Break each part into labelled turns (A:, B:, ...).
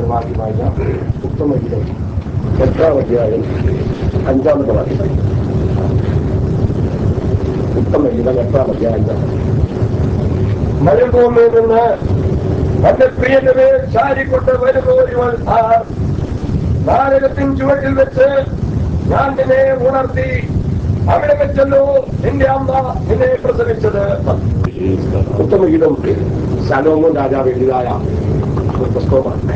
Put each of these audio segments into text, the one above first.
A: വാക്യമായ ഉത്തമഗീതം എട്ടാം അധ്യായം അഞ്ചാമത്തെ വാക്യം ഉത്തമഗീതം എട്ടാം അധ്യായം അഞ്ചാം മരുഭൂമിയിൽ നിന്ന് തന്റെ പ്രിയതരെ ചാരിക്കൊണ്ട് വരുപോരുവൻ ആർ നാരകത്തിൻ ചുവട്ടിൽ വെച്ച് ഞാൻ നിന്നെ ഉണർത്തി അവിടെ വെച്ചല്ലോ നിന്റെ അമ്മ നിന്നെ പ്രസവിച്ചത് ഉത്തമഗീതം ശലോമോൻ രാജാവ് എഴുതിയതായ ഒരു പുസ്തകമാണ്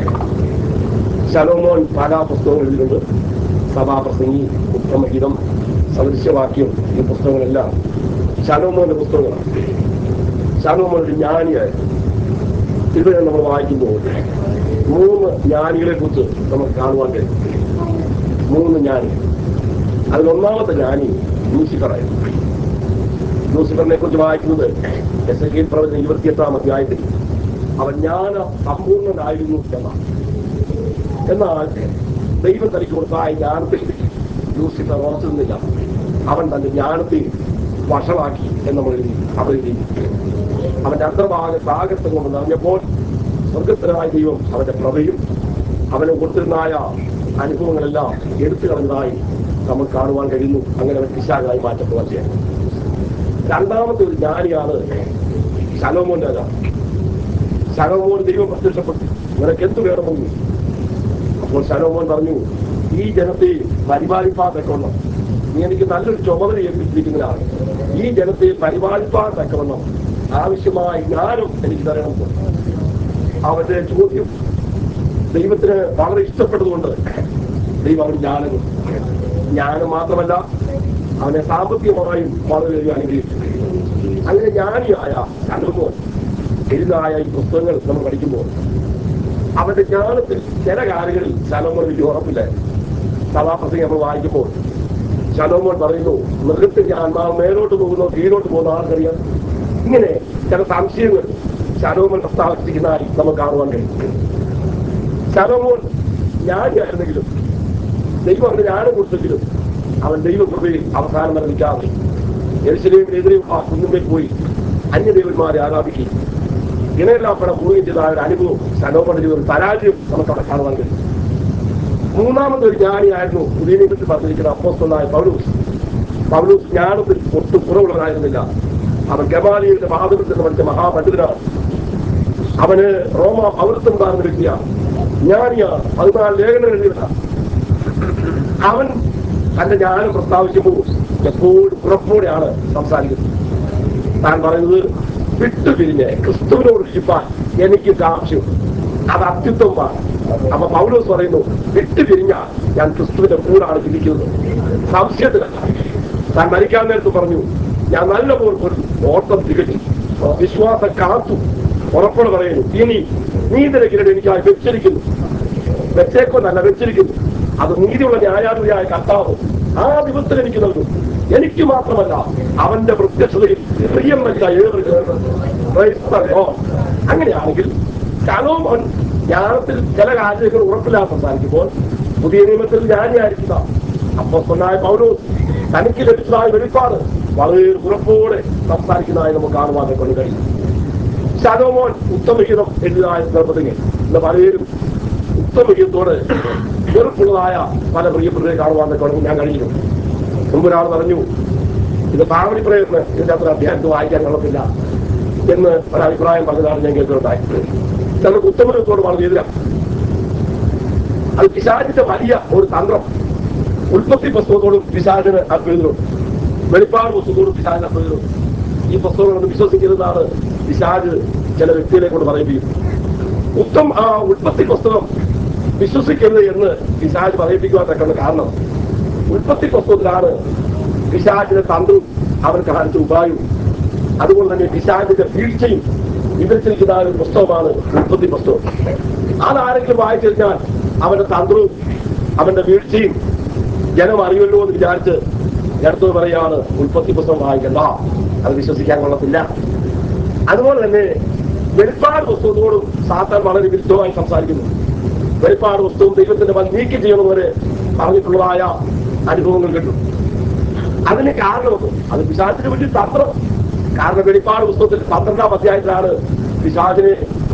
A: ശലോമോൻ പല പുസ്തകങ്ങൾ എഴുതിയിട്ടുണ്ട് സഭാപ്രസംഗി ഉത്തമഗീതം സദൃശ്യവാക്യം ഈ പുസ്തകങ്ങളെല്ലാം ശലോമോന്റെ പുസ്തകങ്ങളാണ് ശലോമോൻ ഒരു ജ്ഞാനിയായിരുന്നു ഇവിടെ നമ്മൾ വായിക്കുമ്പോൾ മൂന്ന് ജ്ഞാനികളെ കുറിച്ച് നമുക്ക് കാണുവാൻ കഴിയും മൂന്ന് ജ്ഞാനികൾ അതിലൊന്നാമത്തെ ജ്ഞാനി ലൂസിഫറായിരുന്നു ലൂസിഫറിനെ കുറിച്ച് വായിക്കുന്നത് എസ് എ കെ പ്രവചന ഇരുപത്തിയെട്ടാം അധ്യായത്തിൽ അവൻ ജ്ഞാന സമ്പൂർണ്ണനായിരുന്നു എന്നാണ് എന്നാൽ ദൈവം തനിക്ക് കൊടുത്തായ ജ്ഞാനത്തിൽ ലൂസിഫർ ഉറച്ചു നിന്നില്ല അവൻ തന്റെ ജ്ഞാനത്തെ വഷളാക്കി എന്ന് നമ്മൾ എഴുതി അവർ എഴുതി അവന്റെ അന്തർഭാഗ ഭാഗത്ത് കൊണ്ട് നിറഞ്ഞപ്പോൾ സ്വർഗത്തിനായ ദൈവം അവന്റെ പ്രഭയും അവന് കൊടുത്തിരുന്നായ അനുഭവങ്ങളെല്ലാം എടുത്തു കളഞ്ഞതായി നമുക്ക് കാണുവാൻ കഴിയുന്നു അങ്ങനെ അവൻ പിശാചായി മാറ്റപ്പെടുവാൻ ചെയ്യാം രണ്ടാമത്തെ ഒരു ജ്ഞാനിയാണ് ശലോമോൻ രാജാവ് ശലോമോൻ ദൈവം പ്രത്യക്ഷപ്പെട്ടു നിനക്ക് എന്ത് വേണമെന്ന് അപ്പോൾ ശലോമോൻ പറഞ്ഞു ഈ ജനത്തെ പരിപാലിപ്പാൻ തക്കവണ്ണം നീ എനിക്ക് നല്ലൊരു ചുമതല ഏൽപ്പിച്ചിരിക്കുന്നതാണ് ഈ ജനത്തെ പരിപാലിപ്പാൻ തക്കവണ്ണം ആവശ്യമായ ജ്ഞാനം എനിക്ക് തരണം അവന്റെ ചോദ്യം ദൈവത്തിന് വളരെ ഇഷ്ടപ്പെട്ടതുകൊണ്ട് ദൈവം അവന് ജ്ഞാനം കൊടുത്തു. ജ്ഞാനം മാത്രമല്ല അവനെ സാമ്പത്തികമായും വളരെയധികം അനുഗ്രഹിച്ചു അങ്ങനെ ജ്ഞാനിയായ ശലോമോൻ എഴുതായ ഈ പുസ്തകങ്ങൾ നമ്മൾ പഠിക്കുമ്പോൾ അവന്റെ ജ്ഞാനത്തിൽ ചില കാര്യങ്ങളിൽ ശലോമോൻ എനിക്ക് ഉറപ്പില്ലായിരുന്നു സഭാപ്രസംഗം നമ്മൾ വായിക്കുമ്പോൾ ശലോമോൻ പറയുന്നു മൃഗത്തിന്റെ ആത്മാവ് മേലോട്ട് പോകുന്നോ കീഴോട്ട് പോകുന്ന ആർക്കറിയാം ഇങ്ങനെ ചില സംശയങ്ങൾ ശലോമോൻ പ്രസ്താവിച്ചിരിക്കുന്നതായി നമുക്ക് കാണുവാൻ കഴിയും ശലോമോൻ ജ്ഞാനിയായിരുന്നെങ്കിലും ദൈവം അവന്റെ ജ്ഞാനം കൊടുത്തെങ്കിലും അവൻ ദൈവകൃപയിൽ അവസാനം വരെ നിൽക്കാതെ എരിശിലേമിനെതിരെ ആ കുന്നിന്മേൽ പോയി അന്യദേവന്മാരെ ആരാധിക്കുകയും ഇണയില്ലാപ്പണം പോവുകയും ചെയ്ത ആ ഒരു അനുഭവം ശലോമോന്റെ ഒരു പരാജയം നമുക്ക് അവിടെ കാണുവാൻ കഴിയും മൂന്നാമത്തെ ഒരു ജ്ഞാനിയായിരുന്നു പുതിയ നിയമത്തിൽ പറഞ്ഞിരിക്കുന്ന അപ്പോസ്തലായ പൗലൂസ് പൗലൂസ് ജ്ഞാനത്തിൽ ഒട്ടും കുറവുള്ളവരായിരുന്നില്ല അവൻ ഗമാലിയുടെ മഹാദുരത്തിൽ പഠിച്ച മഹാപണ്ഡിതനാണ് അവന് റോമ പൗരത്വം ഉണ്ടാകുന്ന വ്യക്തിയാണ് ജ്ഞാനിയാണ് പതിനാല് ലേഖനം എഴുതിയവനാണ് അവൻ തന്റെ ജ്ഞാനം പ്രസ്താവിക്കുമ്പോൾ എപ്പോഴും ഉറപ്പോടെയാണ് സംസാരിക്കുന്നത് താൻ പറയുന്നത് വിട്ടുപിരിഞ്ഞ് ക്രിസ്തുവിനോട് ഇരിപ്പാൻ എനിക്ക് കാക്ഷ്യം അത് അത്യുത്തമമാണ് അപ്പൊ പൗലോസ് പറയുന്നു വിട്ടുപിരിഞ്ഞാൽ ഞാൻ ക്രിസ്തുവിന്റെ കൂടാണ് ചിന്തിക്കുന്നത് സംശയത്തിലല്ല താൻ മരിക്കാൻ നേരത്ത് പറഞ്ഞു ഞാൻ നല്ല പോലെ ഒരു ഓട്ടം തികച്ചു വിശ്വാസം കാത്തു ഉറപ്പോടെ പറയുന്നു ഇനി നീതിയുടെ കിരട് എനിക്കായി വെച്ചിരിക്കുന്നു വെച്ചേക്കോ നല്ല വെച്ചിരിക്കുന്നു അത് നീതിയുള്ള ന്യായാധിപതിയായ കർത്താവ് ആ ദിവസത്തിൽ എനിക്ക് നൽകും എനിക്ക് മാത്രമല്ല അവന്റെ പ്രത്യക്ഷതയിൽ പ്രിയം വെച്ച ഏറെ Praise the Lord. അങ്ങനെയാണെങ്കിൽ ശലോമോൻ ജ്ഞാനത്തിൽ ചില കാര്യങ്ങൾ ഉറപ്പില്ലാതെ സംസാരിക്കുമ്പോൾ പുതിയ നിയമത്തിൽ ജ്ഞാനിയായിരിക്കുക അപ്പൊ സ്വന്നായ പൗലോസ് തനിക്ക് ലഭിച്ചതായ വെളിപ്പാട് വളരെ ഉറപ്പോടെ സംസാരിക്കുന്നതായി നമുക്ക് കാണുവാൻ കൊണ്ട് കഴിയും ശലോമോൻ ഉത്തമഹിതം എഴുതിയതായ സന്ദർഭത്തിൽ ഇന്ന് പലരും ഉത്തമഹിതത്തോട് വെറുപ്പുള്ളതായ പല പ്രിയപ്പെട്ടവരെ കാണുവാൻ കൊണ്ട് ഞാൻ കഴിയുന്നു മുമ്പൊരാൾ പറഞ്ഞു ഇത് പാവടി പ്രയത്നം ഇതിന്റെ അത്ര അധ്യായത്തിൽ വായിക്കാൻ കൊള്ളത്തില്ല എന്ന് ഒരഭിപ്രായം പറഞ്ഞതാണ് ഞാൻ കേൾക്കുന്നുണ്ടായി ചിലർക്ക് ഉത്തമഹിതത്തോട് വളരെ എതിരാണ് അത് പിശാചിന്റെ വലിയ ഒരു തന്ത്രം ഉൽപ്പത്തി പുസ്തകത്തോടും പിശാചിന് അഭ്യതരുണ്ട് വെളിപ്പാട് പുസ്തകത്തോടും പിശാചിന് അഭ്യതരുണ്ട് ഈ പുസ്തകങ്ങളൊന്നും വിശ്വസിക്കരുതാണ് പിശാജ് ചില വ്യക്തികളെ കൊണ്ട് പറയിപ്പിക്കും ഉത്തം ആ ഉൽപ്പത്തി പുസ്തകം വിശ്വസിക്കരുത് എന്ന് പിശാജ് പറയിപ്പിക്കുവാൻ തക്ക കാരണം ഉൽപ്പത്തി പുസ്തകത്തിലാണ് പിശാജിന്റെ തന്ത്രവും അവൻ കാണിച്ച ഉപായവും അതുകൊണ്ട് തന്നെ പിശാജിന്റെ വീഴ്ചയും വിവരിച്ചിരിക്കുന്ന ആ ഒരു പുസ്തകമാണ് ഉൽപ്പത്തി പുസ്തകം അതാരെങ്കിലും വായിച്ചു കഴിഞ്ഞാൽ അവന്റെ തന്ത്രവും അവന്റെ വീഴ്ചയും ജനം അറിയുമല്ലോ എന്ന് വിചാരിച്ച് അടുത്തത് പറയാണ് ഉൽപ്പത്തി പുസ്തകം വായിക്കണ്ട അത് വിശ്വസിക്കാൻ കൊള്ളത്തില്ല അതുപോലെ തന്നെ വെളിപ്പാട് പുസ്തകത്തോടും സാത്താൻ വളരെ വിരുദ്ധമായി സംസാരിക്കുന്നു വെളിപ്പാട് പുസ്തകം ദൈവത്തിന്റെ മൻ നീക്കം ചെയ്യണമെന്ന് പറഞ്ഞിട്ടുള്ളതായ അനുഭവങ്ങൾ കിട്ടും അതിന് കാരണമൊന്നും അത് പിശാചിന് വലിയ തന്ത്രം കാരണം വെളിപ്പാട് പുസ്തകത്തിൽ പന്ത്രണ്ടാം അധ്യായത്തിലാണ് പിശാചിനെ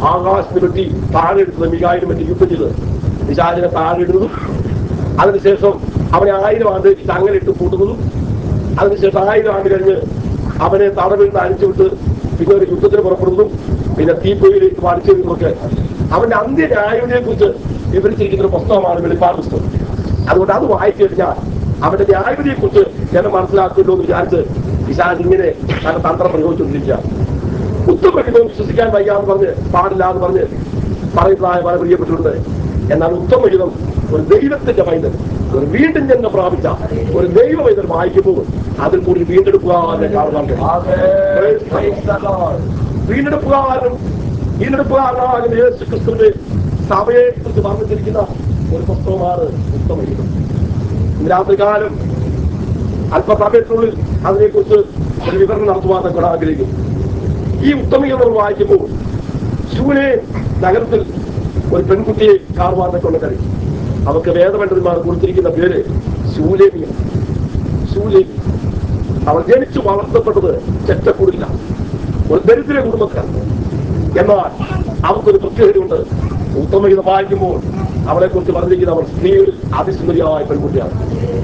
A: ആകാശത്തിന് പറ്റി താഴെ എടുത്തത് മികായിന് പറ്റി യുദ്ധം ചെയ്ത് പിശാചിനെ താഴെ ഇടുന്നതും അതിനുശേഷം അവനെ ആയിരം ആണ്ട് അങ്ങനെ ഇട്ട് കൂട്ടുന്നതും അതിനുശേഷം ആയിരം ആണ്ട് കഴിഞ്ഞ് അവനെ തടവിൽ നിന്ന് അഴിച്ചുവിട്ട് പിന്നെ ഒരു യുദ്ധത്തിന് പുറപ്പെടുന്നതും പിന്നെ തീപ്പൊയിലേക്ക് പാടിച്ചെടുക്കുന്നതൊക്കെ അവന്റെ അന്ത്യന്യായവിനെ കുറിച്ച് വിവരിച്ചിരിക്കുന്ന ഒരു പുസ്തകമാണ് വെളിപ്പാട് പുസ്തകം അതുകൊണ്ട് അത് വായിച്ചു കഴിഞ്ഞാൽ അവന്റെ ന്യായവിധിയെ കുറിച്ച് ജനം മനസ്സിലാക്കുമല്ലോ എന്ന് വിചാരിച്ച് വിശാൽ ഇങ്ങനെ പല തന്ത്രം പ്രയോഗിച്ചുകൊണ്ടിരിക്കുക ഉത്തമഹിതവും വിശ്വസിക്കാൻ വയ്യാന്ന് പറഞ്ഞ് പാടില്ല എന്ന് പറഞ്ഞ് പറയുന്നതായ പല പ്രിയപ്പെട്ടിട്ടുണ്ട് എന്നാൽ ഉത്തമഹിതം ഒരു ദൈവത്തിന്റെ പൈതൽ ഒരു വീണ്ടും ജന്മം പ്രാപിച്ച ഒരു ദൈവ പൈതൽ വായിക്കുമ്പോൾ അതിൽ കൂടി വീണ്ടെടുക്കുക എന്ന് കാണുവാൻ കഴിയും.
B: Praise the Lord.
A: വീണ്ടെടുപ്പുകാരനും വീണ്ടെടുപ്പുകാരനാകുന്ന യേശു ക്രിസ്തുവിന്റെ സഭയെ കുറിച്ച് വർണ്ണിച്ചിരിക്കുന്ന ഒരു പുസ്തകമാണ് ഉത്തമഹിതം ഇന്ന് രാത്രികാലം അല്പസമയത്തിനുള്ളിൽ അതിനെക്കുറിച്ച് ഒരു വിവരണം നടത്തുവാൻ നമ്മൾ ആഗ്രഹിക്കുന്നു ഈ ഉത്തമീയം നമ്മൾ വായിക്കുമ്പോൾ ശൂനെ നഗരത്തിൽ ഒരു പെൺകുട്ടിയെ കാണുവാൻ കൊണ്ട് കഴിയും അവർക്ക് വേദപണ്ഡിതന്മാർ കൊടുത്തിരിക്കുന്ന പേര് ശൂലേമിയ ശൂലേമി അവൾ ജനിച്ചു വളർത്തപ്പെട്ടത് ചെറ്റക്കൂടില്ല ഒരു ദരിദ്ര കുടുംബത്തിലാണ് എന്നാൽ അവർക്കൊരു പ്രത്യേകതയുണ്ട് ഉത്തമഹിതം വായിക്കുമ്പോൾ അവളെ കുറിച്ച് പറഞ്ഞിരിക്കുന്ന അവർ സ്ത്രീകളിൽ അതിസുന്ദരിയായ പെൺകുട്ടിയാണ്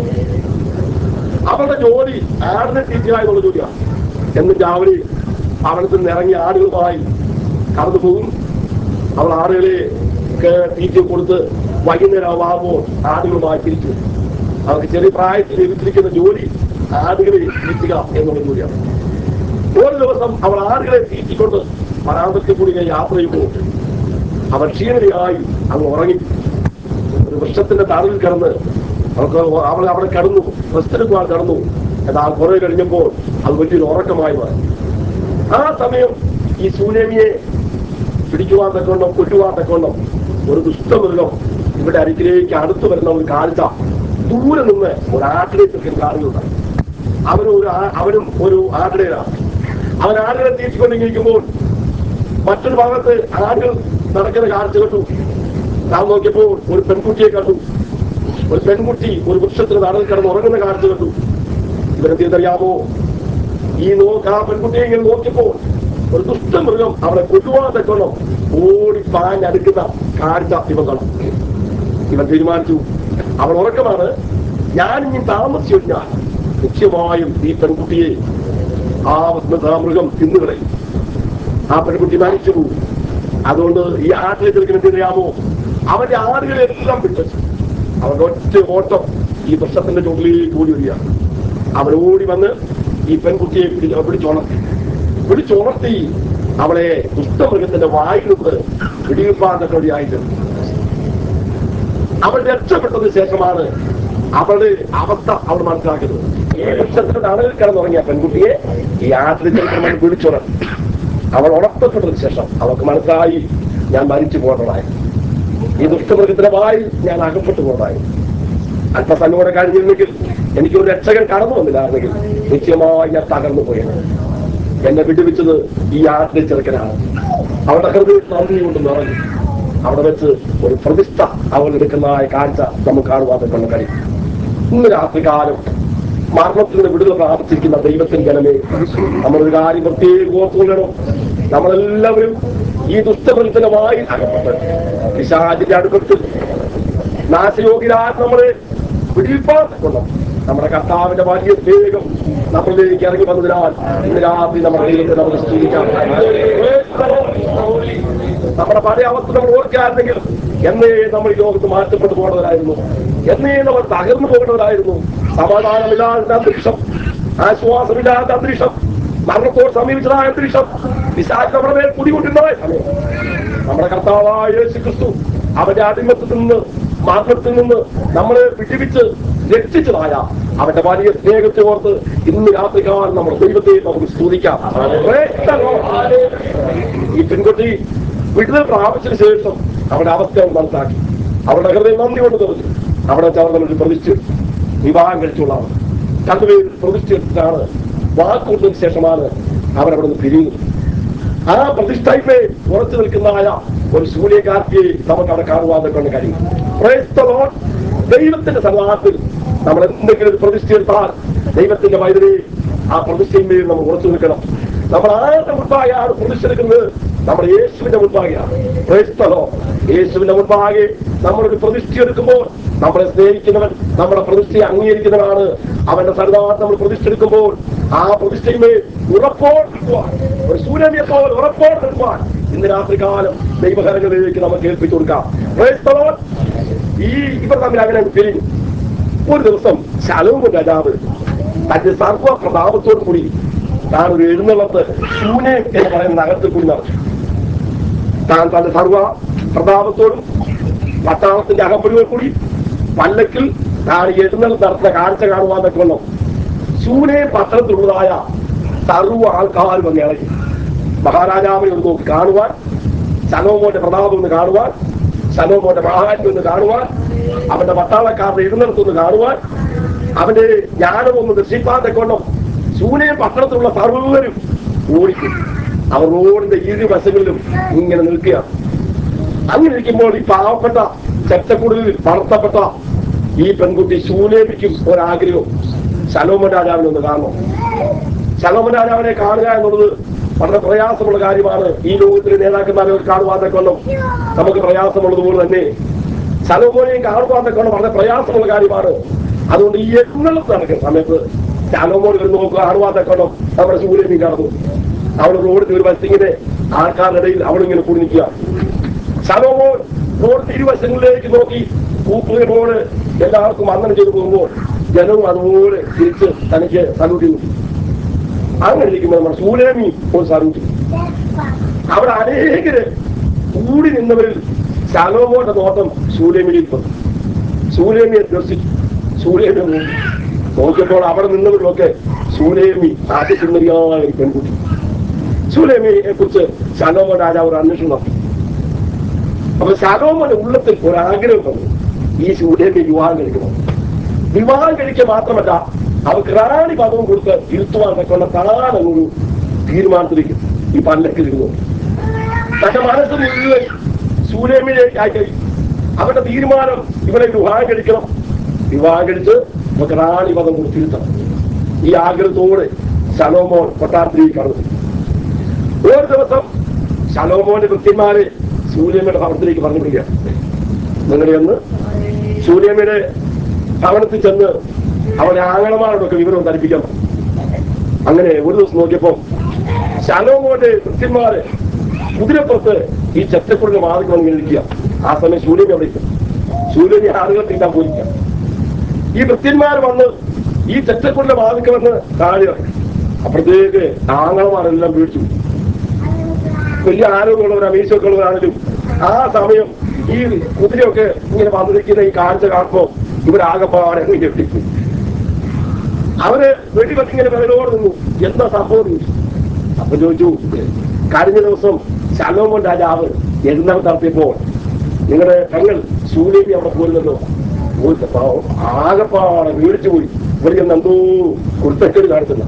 A: അവളുടെ ജോലി ആടിനെ തീറ്റയായ എന്നുള്ള ജോലിയാണ് എന്ന് രാവിലെ അവളത്തിൽ നിന്ന് ഇറങ്ങിയ ആടുകളുമായി കടന്നു പോകും അവൾ ആടുകളെ ഒക്കെ തീറ്റ കൊടുത്ത് വൈകുന്നേരം ആകുമ്പോൾ ആടുകളുമായി തിരിച്ചു വരും. അവർക്ക് ചെറിയ പ്രായത്തിൽ ലഭിച്ചിരിക്കുന്ന ജോലി ആടുകളെ തീറ്റുക എന്നുള്ള ജോലിയാണ് ഒരു ദിവസം അവൾ ആടുകളെ തീറ്റിക്കൊണ്ട് വനാന്തത്തിൽ കൂടി ഇങ്ങനെ യാത്ര ചെയ്യുമ്പോൾ അവൾ ക്ഷീണതയായി അങ്ങ് ഉറങ്ങി ഒരു വൃക്ഷത്തിന്റെ തടവിൽ കിടന്ന് അവൾക്ക് അവൾ അവിടെ കിടന്നു റെസ്റ്റെടുക്കുവാൻ കിടന്നു എന്നാൽ കുറെ കഴിഞ്ഞപ്പോൾ അത് വലിയൊരു ഉറക്കമായി മാറി ആ സമയം ഈ സൂനമിയെ പിടിക്കുവാൻ തക്കോണം കൊല്ലുവാൻ തക്കോണം ഒരു ദുഷ്ടമൃഗം ഇവിടെ അരികിലേക്ക് അടുത്ത് വരുന്ന ഒരു കാഴ്ച ദൂരെ നിന്ന് ഒരു ആട്ടിലേക്ക് കാണുന്നുണ്ട് അവനും ഒരു ആ- അവനും ഒരു ആട്ടിടയിലാണ് അവൻ ആടുകളെ തീറ്റിക്കൊണ്ടിരിക്കുമ്പോൾ മറ്റൊരു ഭാഗത്ത് ആടുകൾ നടക്കുന്ന കാഴ്ച കണ്ടു താൻ നോക്കിയപ്പോൾ ഒരു പെൺകുട്ടിയെ കണ്ടു ഒരു പെൺകുട്ടി ഒരു വൃക്ഷത്തിന് നടന്ന് കിടന്ന് ഉറങ്ങുന്ന കാഴ്ച കണ്ടു ഇവരെന്തെന്നറിയാമോ ഈ നോക്ക് ആ പെൺകുട്ടിയെ ഇങ്ങനെ നോക്കിയപ്പോൾ ഒരു ദുഷ്ടമൃഗം അവളെ കൊല്ലുവാതെ കൊള്ളും ഓടി പാഞ്ഞടുക്കുന്ന കാഴ്ച ഇവൻ കാണും ഇവൻ തീരുമാനിച്ചു അവൾ ഉറക്കമാണ് ഞാൻ ഇനി താമസിച്ചു കഴിഞ്ഞാൽ നിശ്ചയമായും ഈ പെൺകുട്ടിയെ ആ ആ മൃഗം തിന്നുകളയും ആ പെൺകുട്ടി മരിച്ചു പോകും അതുകൊണ്ട് ഈ ആട്ടിലെ ചെറുക്കിന് എന്തിനറിയാമോ അവന്റെ ആടുകളെ എല്ലാം വിട്ടു അവന്റെ ഒറ്റ ഓട്ടം ഈ വൃക്ഷത്തിന്റെ ചുവട്ടിലേക്ക് ഓടി വരികയാണ് അവൻ ഓടി വന്ന് ഈ പെൺകുട്ടിയെ പിടി- പിടിച്ചുണർത്തി പിടിച്ചുണർത്തി അവളെ ദുഷ്ടമൃഗത്തിന്റെ വായിൽ നിന്ന് പിടിയിപ്പാൻ വേണ്ടിയായിട്ട് അവൾ രക്ഷപ്പെട്ടതിന് ശേഷമാണ് അവളുടെ അവസ്ഥ അവൾ മനസ്സിലാക്കുന്നത് ഈ വൃക്ഷത്തിന്റെ അണയിൽ കിടന്നുറങ്ങിയ പെൺകുട്ടിയെ ഈ ആട്ടിലെ ചെറുക്കന്മാർ പിടിച്ചുണർത്തി അവൾ ഉണർത്തപ്പെട്ടതിന് ശേഷം അവൾക്ക് മനസ്സിലായി ഞാൻ മരിച്ചു പോകണതായി ഈ ദുഷ്ടമൃഗത്തിന്റെ വായിൽ ഞാൻ അകപ്പെട്ടു പോകണതായി അല്പസമയോടെ കഴിഞ്ഞിരുന്നെങ്കിൽ എനിക്ക് ഒരു രക്ഷകൻ കടന്നു വന്നില്ലായിരുന്നെങ്കിൽ നിശ്ചയമായി ഞാൻ തകർന്നു പോയത് എന്നെ വിടുവിച്ചത് ഈ ആട്ടിലെ ചെറുക്കനാണ് അവളുടെ ഹൃദയം നന്ദി കൊണ്ട് നിറഞ്ഞു അവിടെ വെച്ച് ഒരു പ്രതിഷ്ഠ അവൾ എടുക്കുന്നതായ കാഴ്ച നമുക്ക് കാണുവാൻ കൊണ്ട് കഴിയും ഇന്ന് രാത്രികാലം മരണത്തിൽ നിന്ന് വിടുതൽ പ്രാപിച്ചിരിക്കുന്ന ദൈവത്തിന് ജനമേ നമ്മളൊരു കാര്യം പ്രത്യേകം ഓർത്തുകൊള്ളണം നമ്മളെല്ലാവരും ഈ ദുഷ്ടമൃഗത്തിന്റെ വായിൽ അകപ്പെട്ട് പിശാചിന്റെ അടുക്കത്തിൽ നാശയോഗ്യരായ നമ്മളെ പിടിപ്പാൻ കൊള്ളും നമ്മുടെ കർത്താവിന്റെ വലിയ സ്നേഹം നമ്മളിലേക്ക് ഇറങ്ങി വന്നതിനാൽ ഇന്ന് രാത്രി നമ്മുടെ ദൈവത്തെ നമുക്ക് സ്തുതിക്കാം നമ്മുടെ പഴയ അവസ്ഥ നമ്മൾ ഓർക്കായിരുന്നെങ്കിൽ എന്നേ നമ്മൾ ഈ ലോകത്ത് മാറ്റപ്പെട്ടു പോകേണ്ടവരായിരുന്നു എന്നേ നമ്മൾ തകർന്നു പോകേണ്ടവരായിരുന്നു സമാധാനമില്ലാത്ത അന്തരീക്ഷം ആശ്വാസമില്ലാത്ത അന്തരീക്ഷം മരണത്തോട് സമീപിച്ചതായ അന്തരീക്ഷം പിശാച് നമ്മുടെ മേൽ കുടികൊണ്ടിരുന്നതായ സമയം നമ്മുടെ കർത്താവായ യേശു ക്രിസ്തു അവന്റെ അടിമത്തത്തിൽ നിന്ന് മാർഗത്തിൽ നിന്ന് നമ്മളെ വിടിവിച്ച് രക്ഷിച്ചതായ അവന്റെ വലിയ സ്നേഹത്തെ ഓർത്ത് ഇന്ന് രാത്രികാലം നമ്മുടെ ദൈവത്തെ നമുക്ക് സ്തുതിക്കാം Praise the Lord. ഈ പെൺകുട്ടി വിടുതൽ പ്രാപിച്ചതിന് ശേഷം അവരുടെ അവസ്ഥ അവൾ മനസ്സിലാക്കി അവരുടെ ഹൃദയം നന്ദി കൊണ്ട് നിറഞ്ഞു അവിടെ വെച്ച് അവർ തമ്മിൽ പ്രതിഷ്ഠ വിവാഹം കഴിച്ചുകൊള്ളാണ് രണ്ടുപേരും പ്രതിഷ്ഠിച്ചിട്ടാണ് വാക്കുകൊണ്ടതിന് ശേഷമാണ് അവരവിടെ നിന്ന് പിരിയുന്നത് ആ പ്രതിഷ്ഠയിലെ ഉറച്ചു നിൽക്കുന്നതായ ഒരു സൂര്യകാർത്തിയെ നമുക്ക് അവിടെ കാണുവാൻ കൊണ്ട് കഴിയും Praise the Lord. ദൈവത്തിന്റെ സമാധാനത്തിൽ നമ്മൾ എന്തെങ്കിലും ഒരു പ്രതിഷ്ഠ എടുത്താൽ ദൈവത്തിന്റെ വൈദ്യുതി ആ പ്രതിഷ്ഠയിന്മേൽ നമ്മൾ ഉറച്ചു നിൽക്കണം നമ്മൾ ആരുടെ മുമ്പായാണ് പ്രതിഷ്ഠ എടുക്കുന്നത് നമ്മുടെ യേശുവിന്റെ മുൻപാകെയാണ് ക്രൈസ്തവോ യേശുവിന്റെ മുൻപാകെ നമ്മളൊരു പ്രതിഷ്ഠ എടുക്കുമ്പോൾ നമ്മളെ സ്നേഹിക്കുന്നവൻ നമ്മുടെ പ്രതിഷ്ഠയെ അംഗീകരിക്കുന്നവനാണ് അവന്റെ സന്നിധാനത്ത് നമ്മൾ പ്രതിഷ്ഠ എടുക്കുമ്പോൾ ആ പ്രതിഷ്ഠയുമേ ഉറപ്പോട് നിൽക്കുവാൻ ഒരു സൂര്യനെ പോലെ ഉറപ്പോട് നിൽക്കുവാൻ ഇന്ന് രാത്രികാലം ദൈവകരങ്ങളിലേക്ക് നമുക്ക് ഏൽപ്പിച്ചു കൊടുക്കാം Praise the Lord. ഈ ഇവർ തമ്മിൽ അങ്ങനെ അങ്ങ് പിരിഞ്ഞു ഒരു ദിവസം ശലോമോൻ രാജാവ് തന്റെ സർവ പ്രതാപത്തോടു കൂടി താൻ ഒരു എഴുന്നള്ളത്ത് ശൂനെ എന്ന് പറയുന്ന നഗരത്തിൽ കൂടി നടന്നു താൻ തന്റെ സർവ പ്രതാപത്തോടും പട്ടാളത്തിന്റെ അകമ്പടികൾ കൂടി പല്ലക്കിൽ താൻ എഴുന്നള്ളത്ത് നടത്തുന്ന കാഴ്ച കാണുവാൻ തക്കണം ശൂനെ പട്ടണത്തിലുള്ളതായ സർവ ആൾക്കാർ വന്ന് ഇറങ്ങി മഹാരാജാവിനെ ഒന്ന് നോക്കി കാണുവാൻ ശലോമോന്റെ പ്രതാപം ഒന്ന് കാണുവാൻ ശലോമോന്റെ മഹാത്മ്യം ഒന്ന് കാണുവാൻ അവന്റെ പട്ടാളക്കാരുടെ എഴുന്നള്ളത്തൊന്ന് കാണുവാൻ അവന്റെ ജ്ഞാനം ഒന്ന് ദർശിപ്പാൻ തക്കോണം ശൂനെ പട്ടണത്തിലുള്ള സർവരും ഓടിക്കും അവർ റോഡിന്റെ ഇരുവശങ്ങളിലും ഇങ്ങനെ നിൽക്കുകയാണ് അങ്ങനെ ഇരിക്കുമ്പോൾ ഈ പാവപ്പെട്ട ചെറ്റക്കുടലിൽ വളർത്തപ്പെട്ട ഈ പെൺകുട്ടി ശൂലേപിക്കും ഒരാഗ്രഹം ശലോമൻ രാജാവിനെ ഒന്ന് കാണണം ശലോമൻ രാജാവിനെ കാണുക എന്നുള്ളത് വളരെ പ്രയാസമുള്ള കാര്യമാണ് ഈ ലോകത്തിലെ നേതാക്കന്മാരെ കാണുവാൻ കൊല്ലം നമുക്ക് പ്രയാസമുള്ളതുപോലെ തന്നെ ശലോമോനെയും കാണുവാൻ കൊല്ലം വളരെ പ്രയാസമുള്ള കാര്യമാണ് അതുകൊണ്ട് ഈ എഴുന്നള്ളത്ത് നടക്കുന്ന സമയത്ത് ശലോമോൻ വരുന്ന നോക്കുക കാണുവാൻ കൊല്ലം നമ്മുടെ ശൂലേപി കാണുന്നു അവിടെ റോഡിൽ ഒരു ബസ്സിങ്ങനെ ആൾക്കാരുടെ ഇടയിൽ അവളിങ്ങനെ കൂടി നിൽക്കുക ശലോമോൻ റോഡിന്റെ ഇരുവശങ്ങളിലേക്ക് നോക്കി കൂപ്പുകളോട് എല്ലാവർക്കും വന്ദനം ചെയ്തു പോകുമ്പോൾ ജനവും അതുപോലെ തിരിച്ച് തനിക്ക് സല്യൂട്ട് ചെയ്തു അങ്ങനെ ഇരിക്കുമ്പോൾ നമ്മുടെ സൂര്യമി ഒരു സല്യൂട്ട് ചെയ്തു അവിടെ അനേകര് കൂടി നിന്നവരിൽ ശലോമോന്റെ നോട്ടം സൂര്യമിയിൽ വന്നു സൂര്യമിയെ ദർശിച്ചു സൂര്യമി നോക്കി നോക്കിയപ്പോൾ അവിടെ നിന്നവരിലൊക്കെ സൂര്യമി ആദ്യസുന്ദരിയായ ഒരു പെൺകുട്ടി സൂര്യമിയെ കുറിച്ച് ശലോമോൻ രാജാവ് ഒരു അന്വേഷണം നടത്തി അപ്പൊ ശലോമോന്റെ ഉള്ളത്തിൽ ഒരാഗ്രഹം വന്നു ഈ സൂര്യനെ വിവാഹം കഴിക്കണം വിവാഹം കഴിക്കുക മാത്രമല്ല അവർക്ക് റാണി പദവും കൊടുത്ത് ഇരുത്തുവാൻ തക്കൊണ്ട താനൊരു തീരുമാനത്തിലേക്ക് ഈ പല്ലക്കിൽ ഇരുന്നു തന്റെ മനസ്സ് മുഴുവൻ സൂര്യമിലേക്ക് ആയി കഴിഞ്ഞു അവരുടെ തീരുമാനം ഇവരെ വിവാഹം കഴിക്കണം വിവാഹം കഴിച്ച് നമുക്ക് റാണി പദം കൊടുത്തിരുത്തണം ഈ ആഗ്രഹത്തോടെ ശലോമോൻ കൊട്ടാരത്തിലേക്ക് കടന്നു ഒരു ദിവസം ശലോമോന്റെ കൃത്യന്മാരെ സൂര്യമ്മയുടെ ഭവനത്തിലേക്ക് പറഞ്ഞു വിടുകയാണ് നിങ്ങളുടെ എന്ന് സൂര്യമ്മയുടെ ഭവനത്തിൽ ചെന്ന് അവനെ ആങ്ങളമാരോടൊക്കെ വിവരം ധരിപ്പിക്കണം അങ്ങനെ ഒരു ദിവസം നോക്കിയപ്പോ ശലോമോന്റെ കൃത്യന്മാര് കുതിരപ്പുറത്ത് ഈ ചെറ്റക്കുടിന്റെ വാതിൽ വന്ന് ഇങ്ങനെ ഇരിക്കുക ആ സമയം സൂര്യൻ അവിടെ ഇരിക്കും സൂര്യനെ ആളുകൾ തീണ്ടാൻ പോയിരിക്കുക ഈ ഭൃത്യന്മാർ വന്ന് ഈ ചെറ്റക്കുടിന്റെ വാതിൽ വന്ന് താഴെ ഇറങ്ങി അപ്പോഴത്തേക്ക് ആങ്ങളമാരെല്ലാം വീഴ്ചു വലിയ ആരോഗ്യമുള്ളവർ അമീശമൊക്കെ ഉള്ളവരാണെങ്കിലും ആ സമയം ഈ കുതിരയൊക്കെ ഇങ്ങനെ വന്നിരിക്കുന്ന ഈ കാഴ്ച കാണുമ്പോ ഇവരാകെപ്പാടെ ഞെട്ടിക്കും അവര് വെടിവെച്ച് ഇങ്ങനെ വിരലോട് നിന്നു എന്താ സംഭവം എന്ന് ചോദിച്ചു. അപ്പൊ ചോദിച്ചു കഴിഞ്ഞ ദിവസം ശലോമോൻ രാജാവ് എഴുന്നേൽ നടത്തിയപ്പോൾ നിങ്ങളുടെ പെങ്ങൾ ശൂലേബി അവിടെ പോരുന്നല്ലോ പോയിട്ടപ്പോ ആകെപ്പാടെ വീടിച്ചു പോയി ഇവിടെ ചെന്ന് എന്തോ കുരുത്തക്കേട് കാണിക്കുന്ന